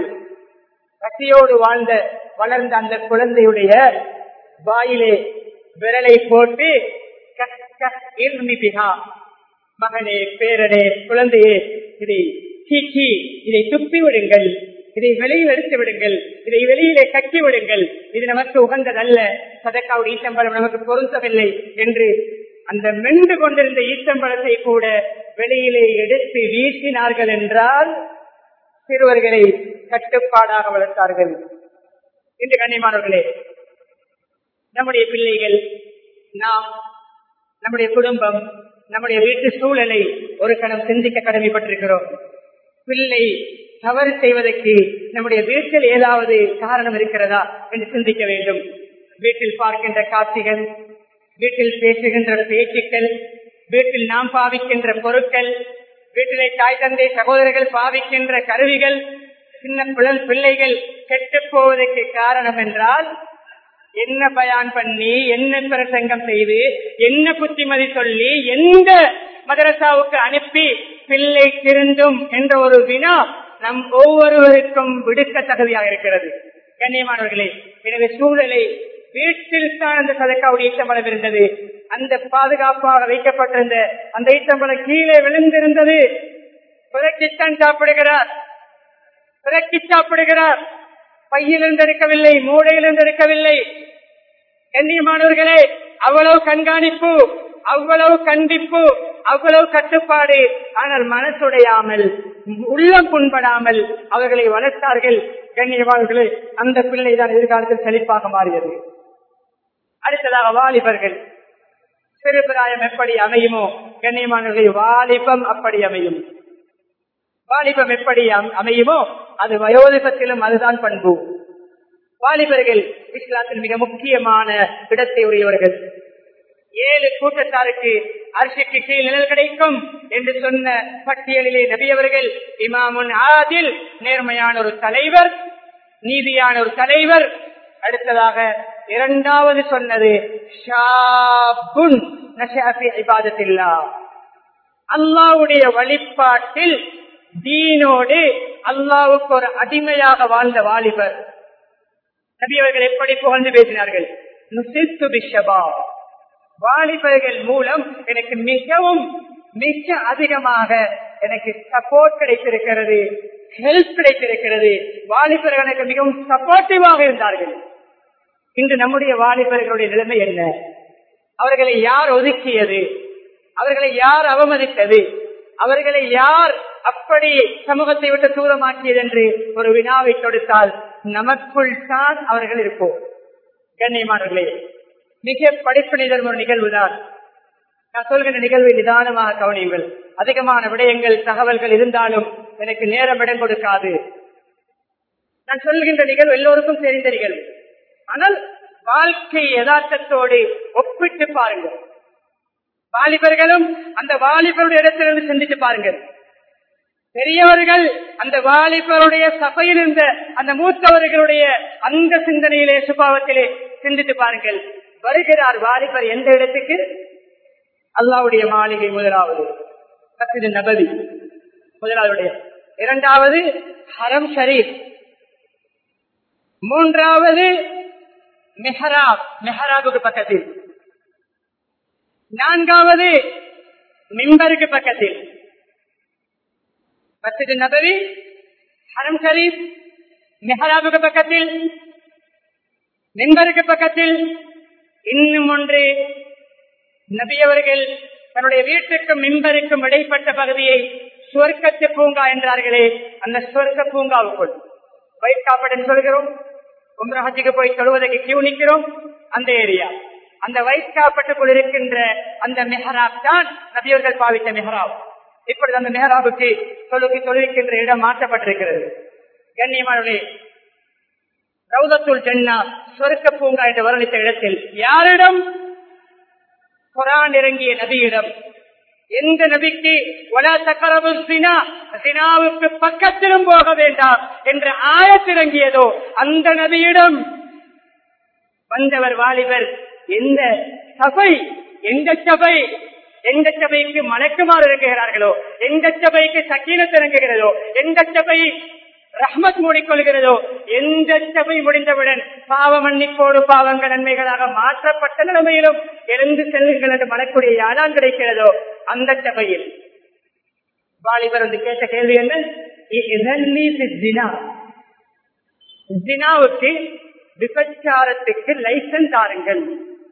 பசியோடு வாழ்ந்த வளர்ந்த அந்த குழந்தையுடைய வாயிலே விரலை போட்டு கக் கக் இர்மிபிகா. மகனே பேரனே குழந்தையே இதை சீக்கி இதை துப்பி விடுங்கள் இதை வெளியில் எடுத்து விடுங்கள் இதை வெளியிலே கட்டி விடுங்கள் இது நமக்கு உகந்ததல்ல சதக்காவுடைய ஈச்சம்பழம் நமக்கு பொருந்தவில்லை என்று அந்த மென்று கொண்டிருந்த ஈச்சம்பழத்தை கூட வெளியிலே எடுத்து வீசினார்கள் என்றால் சிறுவர்களை கட்டுப்பாடாக வளர்த்தார்கள் இன்று கண்ணியமானவர்களே நம்முடைய பிள்ளைகள் நாம் நம்முடைய குடும்பம் நம்முடைய வீட்டு சூழலை ஒரு கணம் சிந்திக்க கடமைப்பட்டிருக்கிறோம் பிள்ளை தவறு செய்வதற்கு நம்முடைய வீட்டில் ஏதாவது காரணம் இருக்கிறதா என்று சிந்திக்க வேண்டும் வீட்டில் பார்க்கின்ற காட்சிகள் வீட்டில் பேசுகின்ற பேச்சுக்கள் வீட்டில் நாம் பாவிக்கின்ற பொருட்கள் வீட்டிலே தாய் தந்தை சகோதரர்கள் பாவிக்கின்ற கருவிகள் சின்ன குழல் பிள்ளைகள் கெட்டு போவதற்கு காரணம் என்றால் என்ன பயான் பண்ணி என்ன பிரசங்கம் செய்து என்ன புத்திமதி சொல்லி எந்த மதரசாவுக்கு அனுப்பி பிள்ளை திருந்தும் என்ற ஒரு வினா நம் ஒவ்வொருவருக்கும் விடுக்க தகுதியாக இருக்கிறது கண்ணியமானவர்களே எனவே சூழலை வீட்டில் தான் அந்த சதக்காவுடைய ஈட்டம்பலம் இருந்தது அந்த பாதுகாப்பாக வைக்கப்பட்டிருந்த அந்த ஈட்டம்பலம் கீழே விழுந்திருந்தது புரட்சித்தான் சாப்பிடுகிறார் புரட்சி சாப்பிடுகிறார் பையிலிருந்து எடுக்கவில்லை மூடையிலிருந்து எடுக்கவில்லை கண்ணியமானவர்களே அவ்வளவு கண்காணிப்பு அவ்வளவு கண்டிப்பு அவ்வளவு கட்டுப்பாடு ஆனால் மனசுடையாமல் உள்ளம் புண்படாமல் அவர்களை வளர்த்தார்கள் கண்ணியமானவர்களே அந்த பிள்ளை தான் எதிர்காலத்தில் செழிப்பாக மாறியது அடுத்ததாக வாலிபர்கள் சிறுபிராயம் எப்படி அமையுமோ கண்ணியமானவர்களை வாலிபம் அப்படி அமையும் வாலிபம் எப்படி அம்- அமையுமோ அது வயோதிபத்திலும் அதுதான் பண்பு வாலிபர்கள் இஸ்லாத்தில் மிக முக்கியமான இடத்தை உடையவர்கள் ஏழு கூட்டத்தாருக்கு அரசுக்கு கீழ் நிழல் கிடைக்கும் என்று சொன்ன பட்டியலிலே நபியவர்கள் இமாமுன் ஆதில் நேர்மையான ஒரு தலைவர் நீதியான ஒரு தலைவர் அடுத்ததாக இரண்டாவது சொன்னது ஷாபுன் நஷாஃபி இபாதத்தில்லா அல்லாவுடைய வழிபாட்டில் தீனோடு அல்லாவுக்கு ஒரு அடிமையாக வாழ்ந்த வாலிபர் நபி அவர்கள் எப்படி புகழ்ந்து பேசினார்கள் நுசித்து பிஷபா வாலிபர்கள் மூலம் எனக்கு மிகவும் மிக அதிகமாக எனக்கு சப்போர்ட் கிடைத்திருக்கிறது ஹெல்ப் கிடைத்திருக்கிறது வாலிபர்கள் எனக்கு மிகவும் சப்போர்ட்டிவாக இருந்தார்கள் இன்று நம்முடைய வாலிபர்களுடைய நிலைமை என்ன அவர்களை யார் ஒதுக்கியது அவர்களை யார் அவமதித்தது அவர்களை யார் அப்படி சமூகத்தை விட்டு தூரமாக்கியது என்று ஒரு வினாவை தொடுத்தால் நமக்குள் தான் அவர்கள் இருப்போம் கண்ணியமானவர்களே மிக படிப்பினை தரும் ஒரு நிகழ்வுதான் நான் சொல்கின்ற நிகழ்வை நிதானமாக கவனியுங்கள் அதிகமான விடயங்கள் தகவல்கள் இருந்தாலும் எனக்கு நேரம் இடம் கொடுக்காது நான் சொல்கின்ற நிகழ்வு எல்லோருக்கும் தெரிந்த நிகழ்வு ஆனால் வாழ்க்கை யதார்த்தத்தோடு ஒப்பிட்டு பாருங்கள் வாலிபர்களும் அந்த வாலிபருடைய இடத்திலிருந்து சிந்தித்து பாருங்கள் பெரியவர்கள் அந்த வாலிபருடைய சபையில் இருந்த அந்த மூத்தவர்களுடைய அந்த சிந்தனையிலே சுபாவத்திலே சிந்தித்து பாருங்கள் வருகிறார் வாலிபர் எந்த இடத்துக்கு அல்லாவுடைய மாளிகை முதலாவது மஸ்ஜிது நபவி முதலாவதுடைய இரண்டாவது ஹரம் ஷரீப் மூன்றாவது மெஹராப் மெஹராபுக்கு பக்கத்தில் நான்காவது மிம்பருக்கு பக்கத்தில் மஸ்ஜிது நபவி ஹரம் ஷரீப் மெஹராபுக்கு பக்கத்தில் மிம்பருக்கு பக்கத்தில் இன்னும் ஒன்று நபி அவர்கள் தன்னுடைய வீட்டுக்கும் மிம்பருக்கும் இடைப்பட்ட பகுதியை சுவர்க்கத்து பூங்கா என்றார்களே அந்த சுவர்க்க பூங்காவுக்குள் வயிற்று காப்படன் சொல்கிறோம் உம்ரஹஜுக்கு போய் தொழுவதற்கு கியூ நிற்கிறோம் அந்த ஏரியா அந்த வயிற்று காப்பட்டுக்குள் இருக்கின்ற அந்த மெஹராப் தான் நபியர்கள் பாவித்த மெஹராப் இப்பொழுது அந்த மெஹராபுக்கு தொழுகி தொழுவிக்கின்ற இடம் மாற்றப்பட்டிருக்கிறது கண்ணியமானவர்களே ரவுதத்துல் ஜன்னா சொருக்க பூங்கா என்று வர்ணித்த இடத்தில் யாரிடம் குரான் இறங்கிய நபியிடம் எந்த நபிக்கு வலா தக்கரவு சினா சினாவுக்கு பக்கத்திலும் போக வேண்டாம் என்ற ஆயத்திறங்கியதோ அந்த நபியிடம் வந்தவர் வாலிபர் எந்த சபை எந்த சபை எந்த சபைக்கு மலக்குமாறு இறங்குகிறார்களோ எந்த சபைக்கு சக்கீனத் இறங்குகிறதோ எந்த சபை ரஹ்மத் மூடிக்கொள்கிறதோ எந்த சபை முடிந்தவுடன் பாவ மன்னிப்போடு பாவங்கள் நன்மைகளாக மாற்றப்பட்ட நிலைமையிலும் எழுந்து செல்லுங்கள் என்று மனக்குடைய யாரால் கிடைக்கிறதோ அந்த சபையில் வாலிபர் வந்து கேட்ட கேள்வி என்ன இதன்னி ஜினா ஜினாவுக்கு விபச்சாரத்துக்கு லைசன்ஸ் தாருங்கள்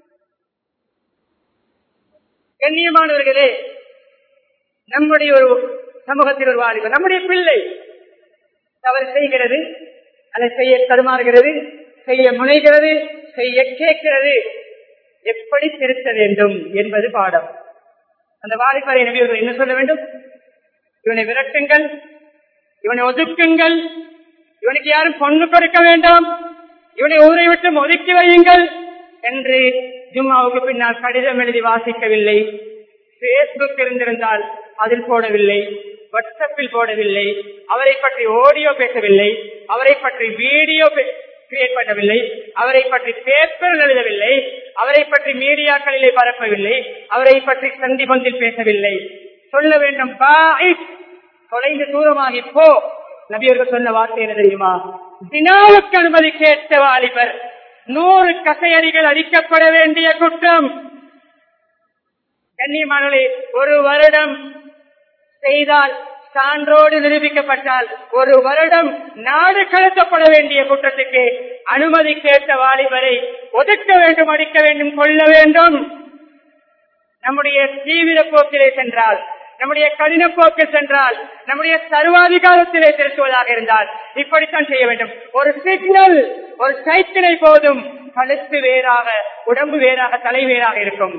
கண்ணியமானவர்களே நம்முடைய ஒரு சமூகத்தில் ஒரு வாலிபர் நம்முடைய பிள்ளை தவறு செய்கிறது அதை செய்ய தடுமாறுகிறது செய்ய முனைகிறது செய்ய கேட்கிறது எப்படி திருத்த வேண்டும் என்பது பாடம் அந்த வாலிபரை நபியவர்கள் என்ன சொல்ல வேண்டும் இவனை விரட்டுங்கள் இவனை ஒதுக்குங்கள் இவனுக்கு யாரும் பொண்ணு கொடுக்க வேண்டாம் இவனை ஊரை விட்டு ஒதுக்கி வையுங்கள் என்று ஜும்மாவுக்கு பின்னால் கடிதம் எழுதி வாசிக்கவில்லை பேஸ்புக் இருந்திருந்தால் அதில் போடவில்லை வாட்ஸ்அப்பில் போடவில்லை அவரை பற்றி ஆடியோ பேசவில்லை அவரை பற்றி வீடியோ கிரியேட் பண்ணவில்லை அவரை பற்றி பேப்பர் எழுதவில்லை அவரை பற்றி மீடியாக்களிலே பரப்பவில்லை அவரை பற்றி சந்தி பந்தில் பேசவில்லை சொல்ல வேண்டும் தொலைந்து தூரமாகி போ நபியர்கள் சொன்ன வார்த்தை என்ன தெரியுமா தினாவுக்கு அனுமதி கேட்ட வாலிபர் நூறு கசையடிகள் அடிக்கப்பட வேண்டிய குற்றம் கண்ணியமானே ஒரு வருடம் செய்தால் சான்றோடு நிரூபிக்கப்பட்டால் ஒரு வருடம் நாடு கடத்தப்பட வேண்டிய குற்றத்துக்கு அனுமதி கேட்ட வாலிபரை ஒதுக்க வேண்டும் அடிக்க வேண்டும் கொள்ள வேண்டும் நம்முடைய தீவிர போக்கிலே சென்றால் நம்முடைய கடின போக்கில் சென்றால் நம்முடைய சர்வாதிகாரத்திலே செலுத்துவதாக இருந்தால் இப்படித்தான் செய்ய வேண்டும் ஒரு சிக்னல் ஒரு சைக்கிளை போதும் கழுத்து வேறாக உடம்பு வேறாக தலை வேறாக இருக்கும்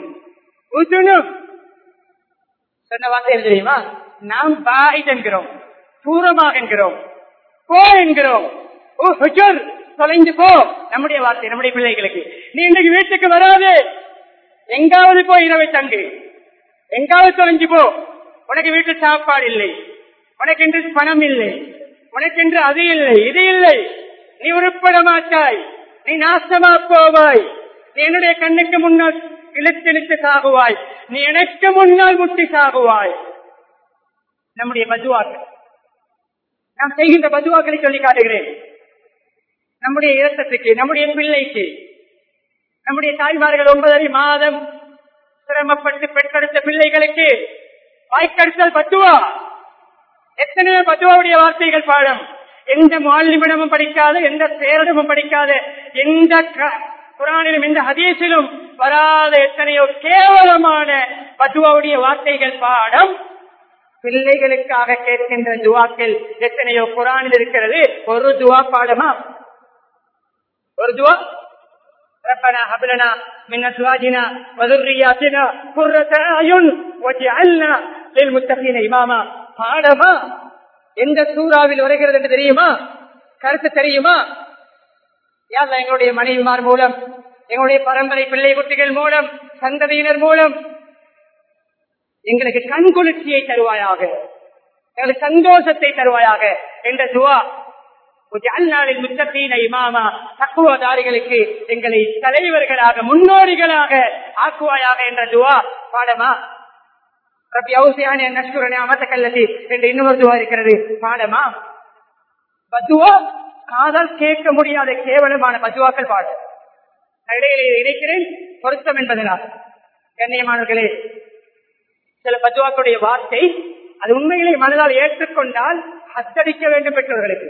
சொன்ன வார்த்தை தெரியுமா நாம் பாயித் என்கிறோம் தூரமாக என்கிறோம் போ என்கிறோம் ஓ ஹுஜர் தொலைந்து போ நம்முடைய வார்த்தை நம்முடைய பிள்ளைகளுக்கு நீ இன்றைக்கு வீட்டுக்கு வராது எங்காவது போய் இரவை தங்கு எங்காவது தொலைஞ்சு போ உனக்கு வீட்டில் சாப்பாடு இல்லை உனக்கு என்று பணம் இல்லை உனக்கு என்று அது இல்லை இது இல்லை நீ உருப்பட மாட்டாய் நீ நாசமா போவாய் நீ என்னுடைய கண்ணுக்கு முன்னால் இழுத்தெழுத்து சாகுவாய் நீ எனக்கு முன்னால் முட்டி சாகுவாய் நம்முடைய பதுவாக்கள் நாம் செய்கின்ற பதுவாக்களை சொல்லி காட்டுகிறேன் நம்முடைய இயக்கத்துக்கு நம்முடைய பிள்ளைக்கு நம்முடைய தாய்மார்கள் ஒன்பதரை மாதம் சிரமப்பட்டு பெற்றெடுத்த பிள்ளைகளுக்கு வாய்க்கடித்தல் பத்துவா எத்தனையோ பத்துவாவுடைய வார்த்தைகள் பாடம் எந்த மாநிலமிடமும் படிக்காத எந்த பேரிடமும் படிக்காத எந்த குரானிலும் எந்த ஹதீஸிலும் வராத எத்தனையோ கேவலமான பத்துவாவுடைய வார்த்தைகள் பாடம் பிள்ளைகளுக்காக கேட்கின்ற துவாக்கள் எத்தனையோ குரானில் இருக்கிறது ஒரு துவா பாடமா ஒரு துவா ربنا هب لنا من ازواجنا وذرياتنا قرة اعين واجعلنا للمتقين اماما பாடமா எந்த சூறாவில் வருகிறது என்று தெரியுமா கருத்து தெரியுமா யார் எங்களுடைய மனைவிமார் மூலம் எங்களுடைய பரம்பரை பிள்ளை குட்டிகள் மூலம் சந்ததியினர் மூலம் எங்களுக்கு கண்குளிர்ச்சியை தருவாயாக எங்களுக்கு சந்தோஷத்தை தருவாயாக என்ற துவா அந்நாளில் முத்தப்பீன இமாமா தக்குவதாரிகளுக்கு எங்களை தலைவர்களாக முன்னோடிகளாக ஆக்குவாயாக என்ற துவா பாடமா ரப்பி அவுசியான நஷ்குரனே அமத்தக்கல்லதி என்று இன்னொரு துவா இருக்கிறது பாடமா பத்துவா காதால் கேட்க முடியாத கேவலமான பத்துவாக்கள் பாடம் இடையிலே இணைக்கிறேன் பொருத்தம் என்பதனால் கண்ணியமானவர்களே சில பத்துவாக்களுடைய வார்த்தை அது உண்மையிலே மனதால் ஏற்றுக்கொண்டால் அத்தடிக்க வேண்டும் பெற்றவர்களுக்கு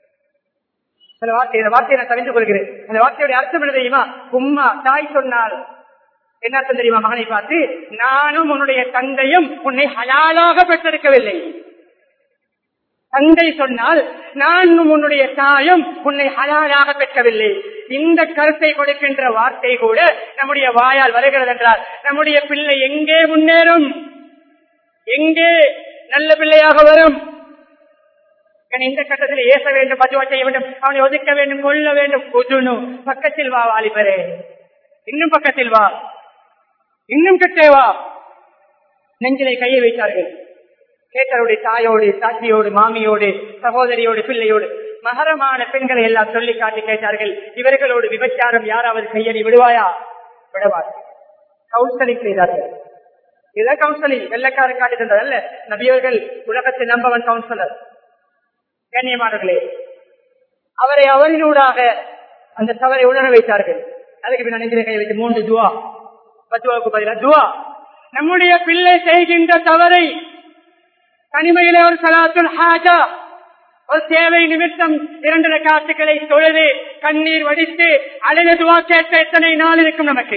சில வார்த்தை இந்த வார்த்தையை நான் தெரிந்து கொள்கிறேன் அந்த வார்த்தையுடைய அர்த்தம் என்ன தெரியுமா உம்மா தாய் சொன்னால் என்ன அர்த்தம் தெரியுமா மகனை பார்த்து நானும் உன்னுடைய தந்தையும் உன்னை ஹலாலாக பெற்றிருக்கவில்லை தந்தை சொன்னால் நான் உன்னுடைய தாயும் உன்னை ஹலாலாக பெற்றவில்லை இந்த கருத்தை கொடுக்கின்ற வார்த்தை கூட நம்முடைய வாயால் வருகிறது என்றால் நம்முடைய பிள்ளை எங்கே முன்னேறும் எங்கே நல்ல பிள்ளையாக வரும் இவன் இந்த கட்டத்தில் ஏச வேண்டும் பதுவா செய்ய வேண்டும் அவனை ஒதுக்க வேண்டும் கொள்ள வேண்டும் குதுனு பக்கத்தில் வா வாலிபரே இன்னும் பக்கத்தில் வா இன்னும் கிட்டே வா நெஞ்சிலை கையை வைத்தார்கள் கேட்டருடைய தாயோடு சாட்சியோடு மாமியோடு சகோதரியோடு பிள்ளையோடு மகரமான பெண்களை எல்லாம் சொல்லி காட்டி கேட்டார்கள் இவர்களோடு விபச்சாரம் யாராவது செய்ய நீ விடுவாயா விடவார் கவுன்சிலிங் செய்தார்கள் இதுதான் கவுன்சிலிங் வெள்ளக்காரன் காட்டி தந்தது அல்ல நபியவர்கள் உலகத்தின் நம்பவன் கவுன்சிலர் கண்ணியமானவர்களே அவரை அவரினூடாக அந்த தவறை உணர வைத்தார்கள் அதுக்கு பின் நெஞ்சிலை கை வைத்து மூன்று துவா பத்துவாவுக்கு பதிலாக துவா நம்முடைய பிள்ளை செய்கின்ற தவறை தனிமையிலே ஒரு சலாத்துல் ஹாஜா ஒரு சேவை நிமித்தம் இரண்டு காசுகளை தொழுது கண்ணீர் வடித்து அழகு துவா கேட்க எத்தனை நாள் இருக்கும் நமக்கு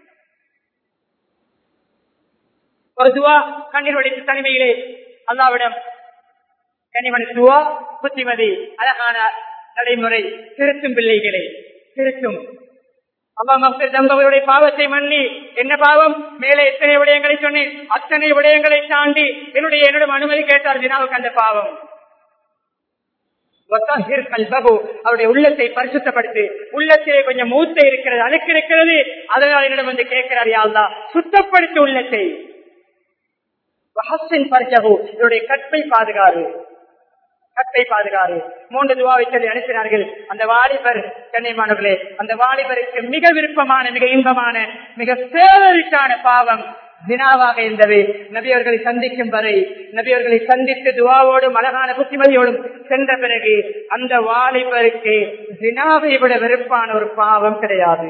ஒரு துவா கண்ணீர் வடித்து தனிமையிலே அல்லாவிடம் கனிமணி துவா புத்திமதி அழகான நடைமுறை திருத்தும் பிள்ளைகளை திருத்தும் அம்மா மக்கள் தம்பவருடைய பாவத்தை மன்னி என்ன பாவம் மேலே எத்தனை விடயங்களை சொன்னேன் அத்தனை விடயங்களை தாண்டி என்னுடைய என்னிடம் அனுமதி கேட்டார் வினாவுக்கு அந்த பாவம் அவருடைய உள்ளத்தை பரிசுத்தப்படுத்தி உள்ளத்திலே கொஞ்சம் மூத்த இருக்கிறது அழுக்கு இருக்கிறது அதனால் என்னிடம் வந்து கேட்கிறார் யாழ்லா சுத்தப்படுத்தி உள்ளத்தை என்னுடைய கற்பை பாதுகாறு கட்டை பாதுகாறு மூன்று துவாவை சொல்லி அனுப்பினார்கள் அந்த வாலிபர் கண்ணியமானவர்களே அந்த வாலிபருக்கு மிக விருப்பமான மிக இன்பமான மிக சேவரிக்கான பாவம் தினாவாக இருந்தது நபியவர்களை சந்திக்கும் வரை நபியவர்களை சந்தித்து துவாவோடும் அழகான புத்திமதியோடும் சென்ற பிறகு அந்த வாலிபருக்கு தினாவை விட வெறுப்பான ஒரு பாவம் கிடையாது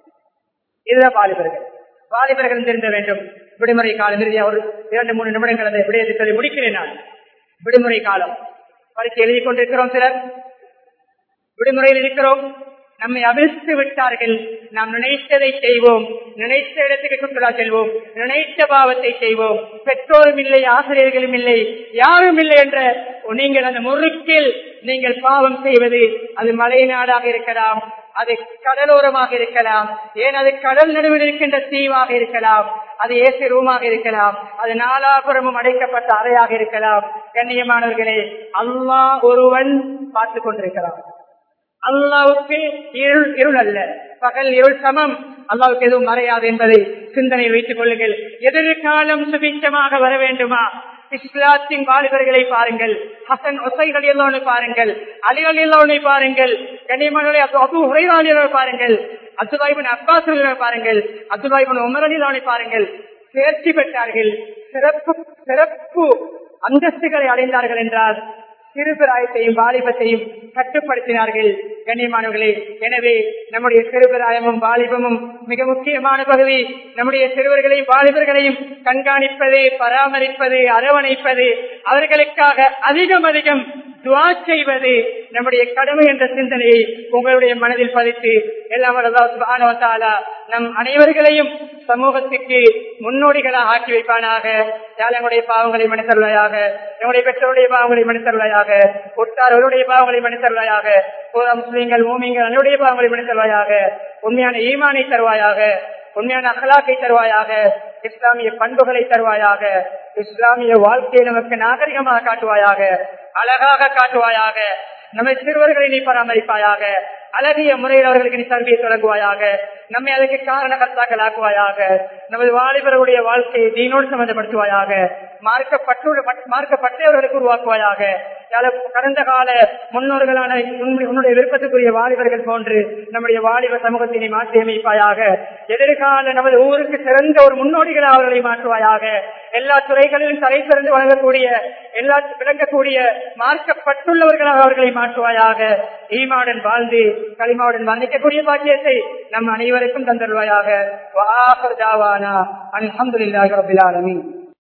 இதுதான் வாலிபர்கள் வாலிபர்கள் தெரிந்த வேண்டும் விடுமுறை காலம் இறுதியாக ஒரு இரண்டு மூணு நிமிடங்கள் அந்த விடயத்தை சொல்லி முடிக்கிறேன் நான் விடுமுறை காலம் பரிசு எழுதி கொண்டிருக்கிறோம் சிலர் விடுமுறையில் இருக்கிறோம் நம்மை அவிழ்த்து விட்டார்கள் நாம் நினைத்ததை செய்வோம் நினைத்த இடத்துக்கு சுற்றுலா செல்வோம் நினைத்த பாவத்தை செய்வோம் பெற்றோரும் இல்லை ஆசிரியர்களும் இல்லை யாரும் இல்லை என்ற நீங்கள் அந்த முறுக்கில் நீங்கள் பாவம் செய்வது அது மலை நாடாக இருக்கலாம் அது கடலோரமாக இருக்கலாம் ஏன் அது கடல் நடுவில் இருக்கின்ற தீவாக இருக்கலாம் அது ஏசி ரூமாக இருக்கலாம் அது நாலாபுரமும் அடைக்கப்பட்ட அறையாக இருக்கலாம் கண்ணியமானவர்களே அல்லா ஒருவன் பார்த்து கொண்டிருக்கிறான் அல்லாவுக்கு இருள் இருள் அல்ல பகல் இருள் சமம் அல்லாவுக்கு எதுவும் மறையாது என்பதை சிந்தனை வைத்துக் கொள்ளுங்கள் எதிர்காலம் சுபிச்சமாக வர வேண்டுமா இஸ்லாத்தின் வாலிபர்களை பாருங்கள் ஹசன் ஒசைகள் எல்லோனை பாருங்கள் அலிகள் எல்லோனை பாருங்கள் கனிமகளை அபு உரைவாளிகளை பாருங்கள் அப்துல்லாஹிபின் அப்பாஸ் பாருங்கள் அப்துல்லாஹிபின் உமரலிலானை பாருங்கள் தேர்ச்சி பெற்றார்கள் சிறப்பு சிறப்பு அந்தஸ்துகளை அடைந்தார்கள் என்றால் சிறுபிராயத்தையும் வாலிபத்தையும் கட்டுப்படுத்தினார்கள் கண்ணியமானவர்களே எனவே நம்முடைய சிறுபிராயமும் வாலிபமும் மிக முக்கியமான பகுதி நம்முடைய சிறுவர்களையும் வாலிபர்களையும் கண்காணிப்பது பராமரிப்பது அரவணைப்பது அவர்களுக்காக அதிகம் அதிகம் துவா செய்வது நம்முடைய கடமை என்ற சிந்தனையை உங்களுடைய மனதில் பதித்து எல்லாம் நம் அனைவர்களையும் சமூகத்துக்கு முன்னோடிகளாக ஆக்கி வைப்பானாக யாழங்களுடைய பாவங்களை மனிதர்களாக நம்முடைய பெற்றோருடைய பாவங்களை மனிதர்களாக ஒட்டாரவருடைய பாவங்களை மனிதர்களாக முஸ்லீம்கள் மூமிங்கள் அனைவருடைய பாவங்களை மனிதர்களாக உண்மையான ஈமானை தருவாயாக உண்மையான அகலாக்கை தருவாயாக இஸ்லாமிய பண்புகளை தருவாயாக இஸ்லாமிய வாழ்க்கையை நமக்கு நாகரிகமாக காட்டுவாயாக அழகாக காட்டுவாயாக நம்மை சிறுவர்களை நீ பராமரிப்பாயாக அழகிய முறையில் அவர்களுக்கு நீ தன்மையை தொடங்குவாயாக நம்மை அதற்கு காரண கர்த்தாக்கள் ஆக்குவாயாக நமது வாலிபர்களுடைய வாழ்க்கையை தீனோடு சம்பந்தப்படுத்துவாயாக மார்க்கப்பட்டு மார்க்கப்பட்டவர்களுக்கு உருவாக்குவாயாக கடந்த கால முன்னோர்களான உன்னுடைய விருப்பத்துக்குரிய வாலிபர்கள் போன்று நம்முடைய வாலிப சமூகத்தினை மாற்றி அமைப்பாயாக எதிர்கால நமது ஊருக்கு சிறந்த ஒரு முன்னோடிகளாக அவர்களை மாற்றுவாயாக எல்லா துறைகளிலும் தலை சிறந்து வழங்கக்கூடிய எல்லா விளங்கக்கூடிய மார்க்கப்பட்டுள்ளவர்களாக அவர்களை மாற்றுவாயாக ஈமாவுடன் வாழ்ந்து களிமாவுடன் வர்ணிக்கக்கூடிய பாக்கியத்தை நம் அனைவருக்கும் தந்தருவாயாக அலமதுல்லாஹி ரபில் ஆலமீன்